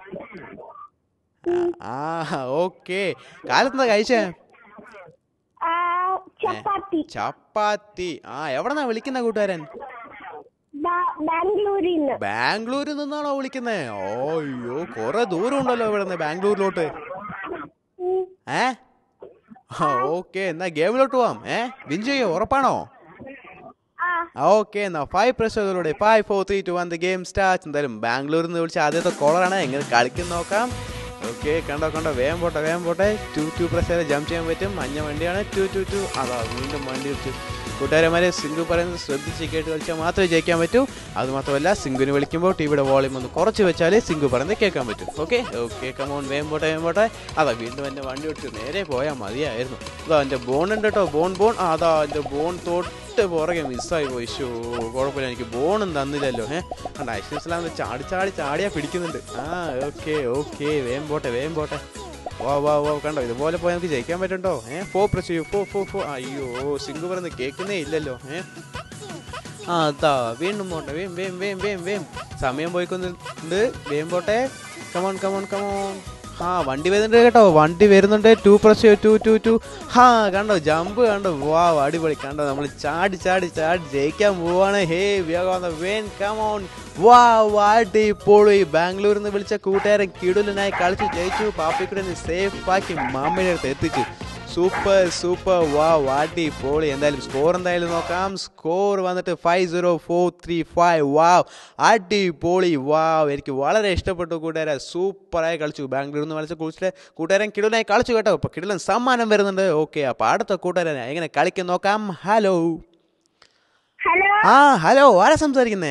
ആ ഓക്കെ കാലത്തെന്താ കഴിച്ചേ ആ, ചപ്പാത്തി ചപ്പാത്തി ആ എവിടെന്നാ വിളിക്കുന്ന കൂട്ടുകാരൻ ബാ- ബാംഗ്ലൂരിൽ നിന്ന് ബാംഗ്ലൂരിൽ നിന്നാണോ വിളിക്കുന്നേ ഓയ്യോ കുറെ ദൂരം ഉണ്ടല്ലോ ഇവിടെ നിന്ന് ബാംഗ്ലൂരിലോട്ട് ഉം. ഏ ഓക്കെ എന്നാ ഗെയിമിലോട്ട് പോവാം ഏ വിൻ ചെയ്യോ ഉറപ്പാണോ ആ ഓക്കെ എന്നാ ഫൈവ് പ്രശ്നത്തിലൂടെ five four three two one the game start എന്തായാലും ബാംഗ്ലൂരിൽ നിന്ന് വിളിച്ച ആദ്യത്തെ കോളറാണ് എങ്ങനെ കളിക്കുന്ന നോക്കാം ഓക്കെ കണ്ടോ കണ്ടോ വേഗം പോട്ടെ വേഗം പോട്ടെ ടു ടു പ്രസ് ചെയ്ത് ജമ്പ് ചെയ്യാൻ പറ്റും മഞ്ഞ വണ്ടിയാണ് ടു ടു ടു അതാ വീണ്ടും വണ്ടി വെച്ചു കൂട്ടുകാരന്മാരെ സിംഗു പറയുന്നത് ശ്രദ്ധിച്ച് കേട്ട് കളിച്ചാൽ മാത്രമേ ജയിക്കാൻ പറ്റൂ അത് മാത്രമല്ല സിംഗുവിന് വിളിക്കുമ്പോൾ ടിവിയുടെ വോളിയം ഒന്ന് കുറച്ച് വെച്ചാലേ സിംഗു പറയുന്നത് കേൾക്കാൻ പറ്റും ഓക്കെ ഓക്കെ കമോൺ വേഗം പോട്ടെ വേഗം പോട്ടെ അതാ വീണ്ടും എൻ്റെ വണ്ടി ഓടിച്ചു നേരെ പോയാൽ മതിയായിരുന്നു അതാ എൻ്റെ ബോൺ ഉണ്ട് കേട്ടോ ബോൺ ബോൺ ആ, അതാ എൻ്റെ ബോൺ തൊട്ട് പുറകെ മിസ്സായി പോയി ഷോ കുഴപ്പമില്ല എനിക്ക് ബോണും തന്നില്ലല്ലോ ഏഹ് കണ്ട ഐശ്വസ്ലാം ചാടി ചാടി ചാടിയാ പിടിക്കുന്നുണ്ട് ആ ഓക്കെ ഓക്കെ വേഗം പോട്ടെ വേഗം പോട്ടെ വാ വാ വാ കണ്ടോ ഇതുപോലെ പോയാൽ നമുക്ക് ജയിക്കാൻ പറ്റുണ്ടോ ഏഹ് ഫോ പ്രസ് ചെയ്യൂ ഫോ ഫോ ഫോ അയ്യോ സിംഗു പറയുന്നത് കേൾക്കുന്നേ ഇല്ലല്ലോ ഏഹ് ആ അതാ വീണ്ടും പോട്ടെ വേം വേം വേം വേം വേം സമയം പോയിക്കൊന്നുണ്ട് വേം പോട്ടെ കമോൺ കമോൺ കമോൺ ആ വണ്ടി വരുന്നുണ്ട് കേട്ടോ വണ്ടി വരുന്നുണ്ട് two press two two two ഹാ കണ്ടോ ജമ്പ് കണ്ടോ വാ അടിപൊളി കണ്ടോ നമ്മൾ ചാടി ചാടി ചാടി ജയിക്കാൻ പോവാണ് ഹേ വേൻ കമോൺ വാ വാട്ടി ഇപ്പോൾ ഈ ബാംഗ്ലൂരിൽ നിന്ന് വിളിച്ച കൂട്ടുകാരൻ കിടുലിനായി കളിച്ച് ജയിച്ചു പാപ്പിക്കുടെ സേഫ് ആക്കി മാമ്മയുടെ അടുത്ത് എത്തിച്ചു സൂപ്പർ സൂപ്പർ വാ വാട്ടി പോളി എന്തായാലും സ്കോർ എന്തായാലും നോക്കാം സ്കോർ വന്നിട്ട് five zero four three five wow അടി പോളി വാവ് എനിക്ക് വളരെ ഇഷ്ടപ്പെട്ടു കൂട്ടുകാരെ സൂപ്പറായി കളിച്ചു ബാംഗ്ലൂരിൽ നിന്ന് കളിച്ച കുളിച്ചിട്ട് കൂട്ടുകാരൻ കിടലായി കളിച്ചു കേട്ടോ അപ്പോൾ കിടലൻ സമ്മാനം വരുന്നുണ്ട് ഓക്കെ അപ്പോൾ അടുത്ത കൂട്ടുകാരൻ എങ്ങനെ കളിക്കും നോക്കാം ഹലോ ഹലോ ആ ഹലോ ആരാ സംസാരിക്കുന്നേ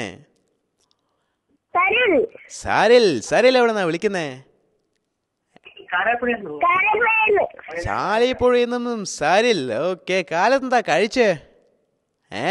തരുൺ സാരിൽ സാരിൽ എവിടെന്നാ വിളിക്കുന്നേ കരമേന്ന് ചാലിപ്പുഴയിൽ നിന്നും സാരിൽ ഓക്കെ കാലത്തെന്താ കഴിച്ചേ ഏ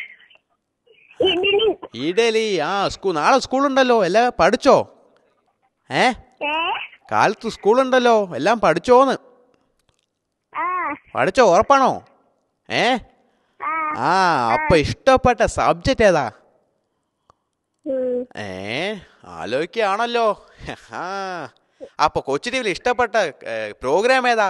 ഇഡലി ഇഡലി ആ സ്കൂൾ നാളെ സ്കൂളുണ്ടല്ലോ എല്ലാം പഠിച്ചോ ഏ ഏ കാലത്ത് സ്കൂളുണ്ടല്ലോ എല്ലാം പഠിച്ചോന്ന് ആ പഠിച്ചോ ഉറപ്പാണോ ഏ ആ ആ അപ്പൊ ഇഷ്ടപ്പെട്ട സബ്ജക്റ്റ് ഏതാ ഉം. ഏ ആലോചിക്കുകയാണല്ലോ ആ അപ്പൊ കൊച്ചു ടി വിയിൽ ഇഷ്ടപ്പെട്ട പ്രോഗ്രാം ഏതാ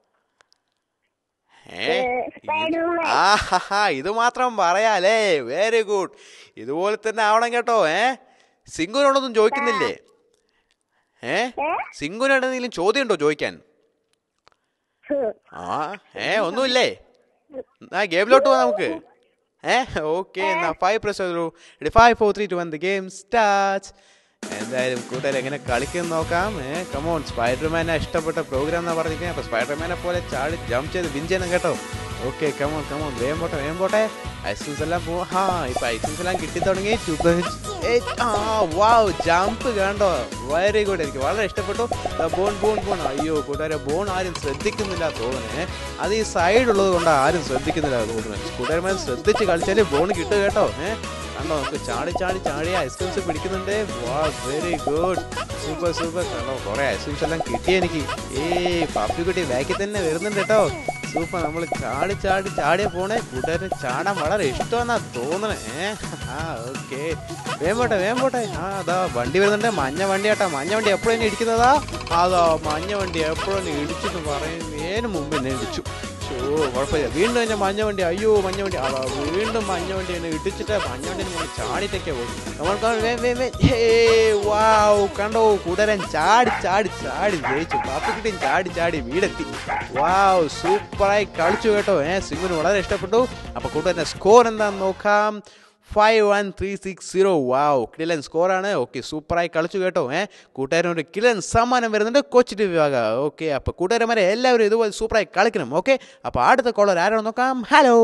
ഏ സ്പൈഡർമാൻ. ആ ഹാ, ഹാ, ഇത് മാത്രം പറയാലേ വെരി ഗുഡ് ഇതുപോലെ തന്നെ ആവണം കേട്ടോ ഏ സിംഗുനോടൊന്നും ചോദിക്കുന്നില്ലേ ഏ ഏ? സിംഗുനോട് എന്തെങ്കിലും ചോദ്യം ഉണ്ടോ ചോദിക്കാൻ ഉം. ആ ഏ ഒന്നുമില്ലേ ആ ഗെയിമിലോട്ട് പോവാം നമുക്ക് ഏ ഓക്കെ എന്നാ ഫൈവ് പ്രസ് ചെയ്തു five four three two one the game start എന്തായാലും കൂട്ടുകാർ എങ്ങനെ കളിക്കും നോക്കാം ഏ കമോൺ സ്പൈഡർമാനെ ഇഷ്ടപ്പെട്ട പ്രോഗ്രാം എന്നാ പറഞ്ഞിരിക്കുന്നത് അപ്പോൾ സ്പൈഡർമാനെ പോലെ ചാടി ജമ്പ് ചെയ്ത് വിൻ ചെയ്യണം കേട്ടോ ഓക്കെ കമോൺ കമോൺ വേഗം പോട്ടെ വേഗം പോട്ടെ ഐസ്ക്രീംസ് എല്ലാം പോവാ ഹാ ഇപ്പൊ ഐസ്ക്രീംസ് എല്ലാം കിട്ടി തുടങ്ങി ടു ആ വാവ് ജമ്പ് കണ്ടോ വെരി ഗുഡ് എനിക്ക് വളരെ ഇഷ്ടപ്പെട്ടു ബോൺ ബോൺ ബോൺ അയ്യോ കൂട്ടുകാരെ ബോൺ ആരും ശ്രദ്ധിക്കുന്നില്ല തോന്നുന്നേ അത് ഈ സൈഡ് ഉള്ളത് കൊണ്ട് ആരും ശ്രദ്ധിക്കുന്നില്ല തോന്നുന്നത് കൂട്ടുകാരന്മാർ ശ്രദ്ധിച്ച് കളിച്ചാൽ ബോൺ കിട്ടും കേട്ടോ ഏഹ് കണ്ടോ നമുക്ക് ചാടി ചാടി ചാടി ഐസ്ക്രീംസ് പിടിക്കുന്നുണ്ട് വാ വെരി ഗുഡ് സൂപ്പർ സൂപ്പർ കണ്ടോ കുറെ ഐസ്ക്രീംസ് എല്ലാം കിട്ടി എനിക്ക് ഏയ് പാപ്പിക്കുട്ടി ബാക്കിൽ തന്നെ വരുന്നുണ്ട് കേട്ടോ സൂപ്പർ നമ്മൾ ചാടി ചാടി ചാടിയ പോണേ കൂട്ടുകാരന് ചാടാൻ വളരെ ഇഷ്ടമെന്നാ തോന്നണേ ഏ ആ ഓക്കെ വേഗം പോട്ടെ വേഗം പോട്ടെ ആ അതാ വണ്ടി വരുന്നുണ്ട് മഞ്ഞ വണ്ടി കേട്ടോ മഞ്ഞ വണ്ടി എപ്പോഴും എന്നെ ഇടിക്കുന്നതാ അതാ മഞ്ഞ വണ്ടി എപ്പോഴും എന്നെ ഇടിച്ചെന്ന് പറയുന്നതിന് മുമ്പ് എന്നെ ഇടിച്ചു ഷോ കുഴപ്പമില്ല വീണ്ടും എന്നെ മഞ്ഞ വണ്ടി അയ്യോ മഞ്ഞ വണ്ടി അതാ വീണ്ടും മഞ്ഞ വണ്ടി എന്നെ ഇടിച്ചിട്ട് മഞ്ഞ വണ്ടി നമ്മൾ ചാടിയിട്ടൊക്കെ പോകും നമ്മൾ വാവ് കണ്ടോ കൂടരൻ ചാടി ചാടി ചാടി ജയിച്ചു പാപ്പിക്കുട്ടിയും ചാടി ചാടി വീടെത്തി വാവ് സൂപ്പറായി കളിച്ചു കേട്ടോ ഏ സിംഗിന് വളരെ ഇഷ്ടപ്പെട്ടു അപ്പൊ കൂട്ടുകാരൻ്റെ സ്കോർ എന്താന്ന് നോക്കാം five one three six zero wow കിലൻ സ്കോറാണ് ഓക്കെ സൂപ്പറായി കളിച്ചു കേട്ടോ ഏ കൂട്ടുകാരൻ ഒരു കിലൻ സമ്മാനം വരുന്നുണ്ട് കൊച്ചു ടി വി വക ഓക്കെ അപ്പോൾ കൂട്ടുകാരന്മാരെ എല്ലാവരും ഇതുപോലെ സൂപ്പറായി കളിക്കണം ഓക്കെ അപ്പോൾ അടുത്ത കോളർ ആരാണെന്ന് നോക്കാം ഹലോ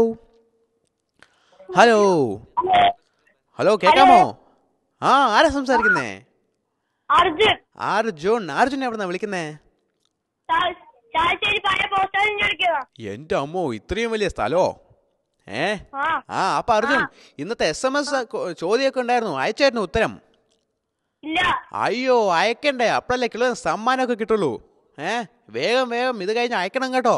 ഹലോ ഹലോ കേൾക്കാമോ ആ ആരാ സംസാരിക്കുന്നേ അർജുൻ അർജുൻ അർജുൻ എവിടുന്നാ വിളിക്കുന്നേ ചായശ്ശേരി പഴയ പോസ്റ്റാലും ചോദിക്കുക എൻ്റെ അമ്മോ ഇത്രയും വലിയ സ്ഥലമോ ഏ ആ ആ അപ്പൊ അർജുൻ ഇന്നത്തെ എസ് എം എസ് ചോദ്യമൊക്കെ ഉണ്ടായിരുന്നു അയച്ചായിരുന്നു ഉത്തരം ഇല്ല അയ്യോ അയക്കണ്ടേ അപ്പോഴല്ലേ കിലോ സമ്മാനമൊക്കെ കിട്ടുള്ളൂ ഏ വേഗം വേഗം ഇത് കഴിഞ്ഞ് അയക്കണം കേട്ടോ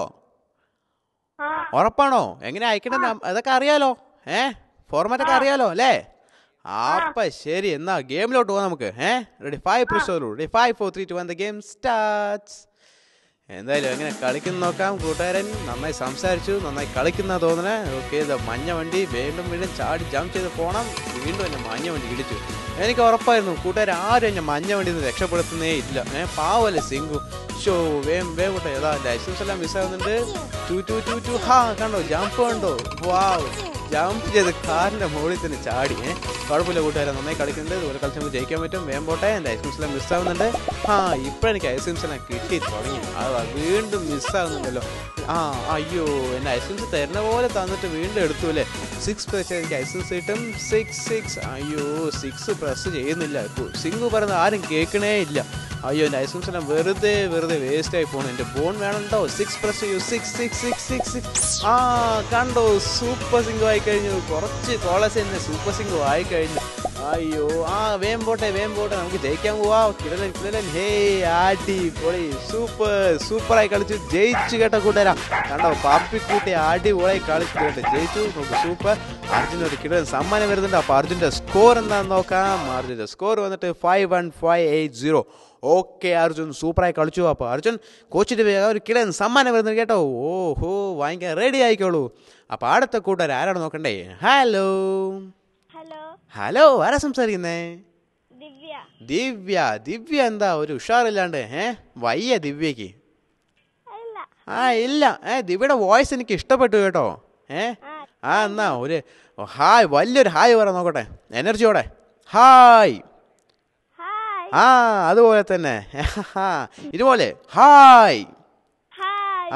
ആ ഉറപ്പാണോ എങ്ങനെ അയക്കണം അതൊക്കെ അറിയാലോ ഏ ഫോർമാറ്റ് ഒക്കെ അറിയാലോ അല്ലേ അപ്പൊ ശരി എന്നാ ഗെയിമിലോട്ട് പോവാം നമുക്ക് ഏ റെഡി ഫൈവ് പ്രിസോളൂ ready five four three two one the game starts എന്തായാലും എങ്ങനെ കളിക്കുന്ന നോക്കാം കൂട്ടുകാരൻ നന്നായി സംസാരിച്ചു നന്നായി കളിക്കുന്ന തോന്നണേ ഓക്കെ ഇത് മഞ്ഞ വണ്ടി വീണ്ടും വീണ്ടും ചാടി ജമ്പ് ചെയ്ത് പോകണം വീണ്ടും എന്നെ മഞ്ഞ വണ്ടി ഇടിച്ചു എനിക്ക് ഉറപ്പായിരുന്നു കൂട്ടുകാർ ആരും എന്നെ മഞ്ഞ വണ്ടിയിൽ നിന്ന് രക്ഷപ്പെടുത്തുന്നേ ഇല്ല ഏ പാവല്ലേ സിംഗു ഷോ വേം വേം കൂട്ടെ ഏതാ ലൈസൻസ് എല്ലാം മിസ്സാകുന്നുണ്ട് ടു ടു ടു ടു ഹാ കണ്ടോ ജമ്പ് കണ്ടോ വാവ് ജമ്പ് ചെയ്ത് കാറിന്റെ മുകളിൽ തന്നെ ചാടി ഏ കുഴപ്പമില്ല കൂട്ടുകാരെ നന്നായി കളിക്കുന്നുണ്ട് ഇതുപോലെ കളിച്ച് നമുക്ക് ജയിക്കാൻ പറ്റും വേം പോട്ടെ എൻ്റെ ഐസ്ക്രീംസ് എല്ലാം മിസ്സാവുന്നുണ്ട് ആ ഇപ്പോഴെനിക്ക് ഐസ്ക്രീംസ് എല്ലാം കിട്ടി തുടങ്ങി അത് വീണ്ടും മിസ്സാകുന്നുണ്ടല്ലോ ആ അയ്യോ എൻ്റെ ഐസ്ക്രീംസ് തരുന്ന പോലെ തന്നിട്ട് വീണ്ടും എടുത്തു അല്ലേ സിക്സ് പ്രസ് എനിക്ക് ഐസ്ക്രീംസ് കിട്ടും സിക്സ് സിക്സ് അയ്യോ സിക്സ് പ്രസ് ചെയ്യുന്നില്ല സിംഗു പറയുന്നത് ആരും കേൾക്കണേ ഇല്ല അയ്യോ എൻ്റെ ഐസ്ക്രീംസ് എല്ലാം വെറുതെ വെറുതെ വേസ്റ്റ് ആയി പോണു എൻ്റെ ബോൺ വേണമുണ്ടോ സിക്സ് പ്രസ് ചെയ്യൂ six six six six six ആ കണ്ടോ സൂപ്പർ സിംഗു ആയി കഴിഞ്ഞു കുറച്ച് കോളേജ് തന്നെ സൂപ്പർ സിംഗു ആയി കഴിഞ്ഞു അയ്യോ ആ വേം പോട്ടെ വേം പോട്ടെ നമുക്ക് ജയിക്കാൻ പോവാ കിടലൻ കിടലൻ ഹേ ആടി പൊളി സൂപ്പർ സൂപ്പറായി കളിച്ചു ജയിച്ചു കേട്ടോ കൂട്ടുകാരാ കണ്ടോ പാപ്പി കൂട്ടി അടിപൊളിയായി കളിച്ചു കേട്ടോ ജയിച്ചു നമുക്ക് സൂപ്പർ അർജുൻ ഒരു കിടലൻ സമ്മാനം വരുന്നുണ്ട് അപ്പോൾ അർജുൻ്റെ സ്കോർ എന്താണെന്ന് നോക്കാം അർജുൻ്റെ സ്കോർ വന്നിട്ട് five one five eight zero okay Arjun സൂപ്പറായി കളിച്ചു അപ്പോൾ അർജുൻ കോച്ചിൻ്റെ വേഗം ഒരു കിടൻ സമ്മാനം വരുന്നത് കേട്ടോ ഓഹോ വാങ്ങിക്കാൻ റെഡി ആയിക്കോളൂ അപ്പോൾ അടുത്ത കൂട്ടുകാർ ആരാണ് നോക്കണ്ടേ ഹലോ ഹലോ ഹലോ ആരാ സംസാരിക്കുന്നേ ദിവ്യ ദിവ്യ ദിവ്യ എന്താ ഒരു ഉഷാറില്ലാണ്ട് ഏ വയ്യ ദിവ്യക്ക് അല്ല ആ ഇല്ല ഏ ദിവ്യയുടെ വോയിസ് എനിക്ക് ഇഷ്ടപ്പെട്ടു കേട്ടോ ഏ ആ എന്നാ ഒരു ഹായ് വലിയൊരു ഹായ് പറ നോക്കട്ടെ എനർജിയോടെ ഹായ് ഹായ് ആ അതുപോലെ തന്നെ ഇതുപോലെ ഹായ് ഹായ്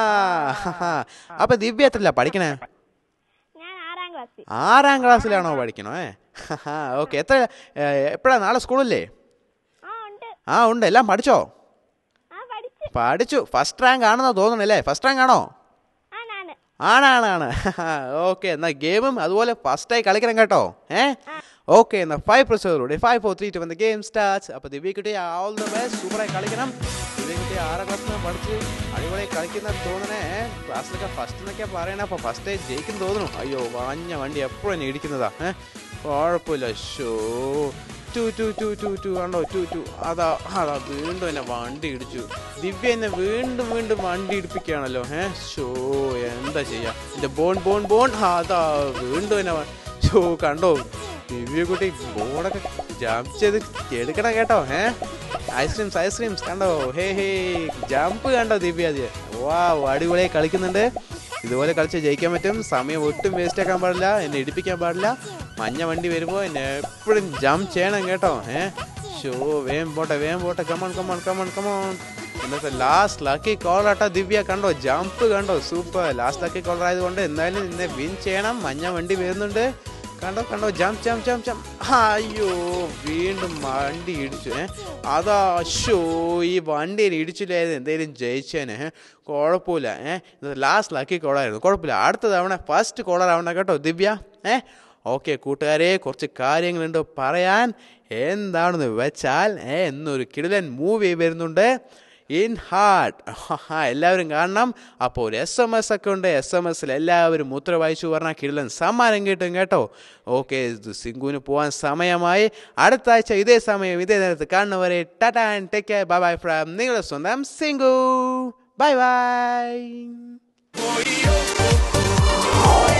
ആ അപ്പൊ ദിവ്യ എത്രല്ല പഠിക്കണേ ഞാൻ ആറാം ക്ലാസ്സിൽ ആറാം ക്ലാസ്സിലാണോ പഠിക്കണോ ഏ ഓക്കെ എത്ര എപ്പോഴാ നാളെ സ്കൂളില്ലേ ആ ഉണ്ട് ആ ഉണ്ട് എല്ലാം പഠിച്ചോ ആ പഠിച്ചു പഠിച്ചു ഫസ്റ്റ് റാങ്ക് ആണെന്നോ തോന്നണല്ലേ ഫസ്റ്റ് റാങ്ക് ആണോ ആണാണ് ആണാണാണ് ഓക്കെ എന്നാൽ ഗെയിമും അതുപോലെ ഫസ്റ്റായി കളിക്കണം കേട്ടോ ഏ ഓക്കെ എന്നാൽ ഫൈവ് പ്രൊസീജറൂടെ five four three two one game starts അപ്പോൾ ദിവ്യക്കുട്ടി ഓൾ ദ ബെസ്റ്റ് സൂപ്പറായി കളിക്കണം ദിവ്യക്കുട്ടി ആറാം ക്ലാസ്സിൽ നിന്ന് പഠിച്ച് അടിപൊളി കളിക്കുന്ന തോന്നണേ ക്ലാസ്സിലൊക്കെ ഫസ്റ്റ് എന്നൊക്കെ പറയണേ അപ്പോൾ ഫസ്റ്റ് ജയിക്കും തോന്നുന്നു അയ്യോ വാഞ്ഞ വണ്ടി എപ്പോഴും എന്നെ ഇടിക്കുന്നതാ ഏ കുഴപ്പമില്ല ഷോ two two two two two കണ്ടോ ടു ടു അതാ അതാ വീണ്ടും എന്നെ വണ്ടി ഇടിച്ചു ദിവ്യ എന്നെ വീണ്ടും വീണ്ടും വണ്ടി ഇടിപ്പിക്കുകയാണല്ലോ ഏ ഷോ എന്താ ചെയ്യാ എൻ്റെ ബോൺ ബോൺ ബോൺ ആ, അതാ വീണ്ടും എന്നെ വ- ഷോ കണ്ടോ ദിവ്യ കുട്ടി ബോർഡൊക്കെ ജമ്പ് ചെയ്ത് എടുക്കണം കേട്ടോ ഏ ഐസ്ക്രീംസ് ഐസ്ക്രീംസ് കണ്ടോ ഹേ ഹേ ജമ്പ് കണ്ടോ ദിവ്യ അത് വാ അടിപൊളിയായി കളിക്കുന്നുണ്ട് ഇതുപോലെ കളിച്ച് ജയിക്കാൻ പറ്റും സമയം ഒട്ടും വേസ്റ്റ് ആക്കാൻ പാടില്ല എന്നെ ഇടിപ്പിക്കാൻ പാടില്ല മഞ്ഞ വണ്ടി വരുമ്പോൾ എന്നെ എപ്പോഴും ജമ്പ് ചെയ്യണം കേട്ടോ ഏ ഷോ വേം പോട്ടെ വേം പോട്ടെ കമോൺ കമോൺ കമോൺ കമോൺ ഇന്നത്തെ ലാസ്റ്റ് ലക്കി കോളറാട്ടോ ദിവ്യ കണ്ടോ ജമ്പ് കണ്ടോ സൂപ്പർ ലാസ്റ്റ് ലക്കി കോളർ ആയതുകൊണ്ട് എന്തായാലും ഇന്നെ വിൻ ചെയ്യണം മഞ്ഞ വണ്ടി വരുന്നുണ്ട് കണ്ടോ കണ്ടോ ജം ജം ജം ജം അയ്യോ വീണ്ടും വണ്ടി ഇടിച്ചു ഏ അതാ ഷോ ഈ വണ്ടി ഇടിച്ചില്ലായിരുന്നു എന്തേലും ജയിച്ചേനെ ഏ കുഴപ്പമില്ല ഏ ലാസ്റ്റ് ലക്കി കോളായിരുന്നു കുഴപ്പമില്ല അടുത്ത തവണ ഫസ്റ്റ് കോളർ ആവണ്ട കേട്ടോ ദിവ്യ ഏ ഓക്കെ കൂട്ടുകാരെ കുറച്ച് കാര്യങ്ങളുണ്ട് പറയാൻ എന്താണെന്ന് വെച്ചാൽ ഏ എന്നൊരു കിടിലൻ മൂവി വരുന്നുണ്ട് ഇൻ ഹാർട്ട് എല്ലാവരും കാണണം അപ്പോൾ ഒരു എസ് എം എസ് ഒക്കെ ഉണ്ട് എസ് എം എസിൽ എല്ലാവരും മുദ്ര വായിച്ചു പറഞ്ഞാൽ കിടിലൻ സമ്മാനം കിട്ടും കേട്ടോ ഓക്കെ സിംഗുവിന് പോകാൻ സമയമായി അടുത്ത ആഴ്ച ഇതേ സമയം ഇതേ നേരത്ത് കാണുന്നവരെ tata take care bye bye from നിങ്ങളുടെ സ്വന്തം സിംഗു ബൈ ബൈ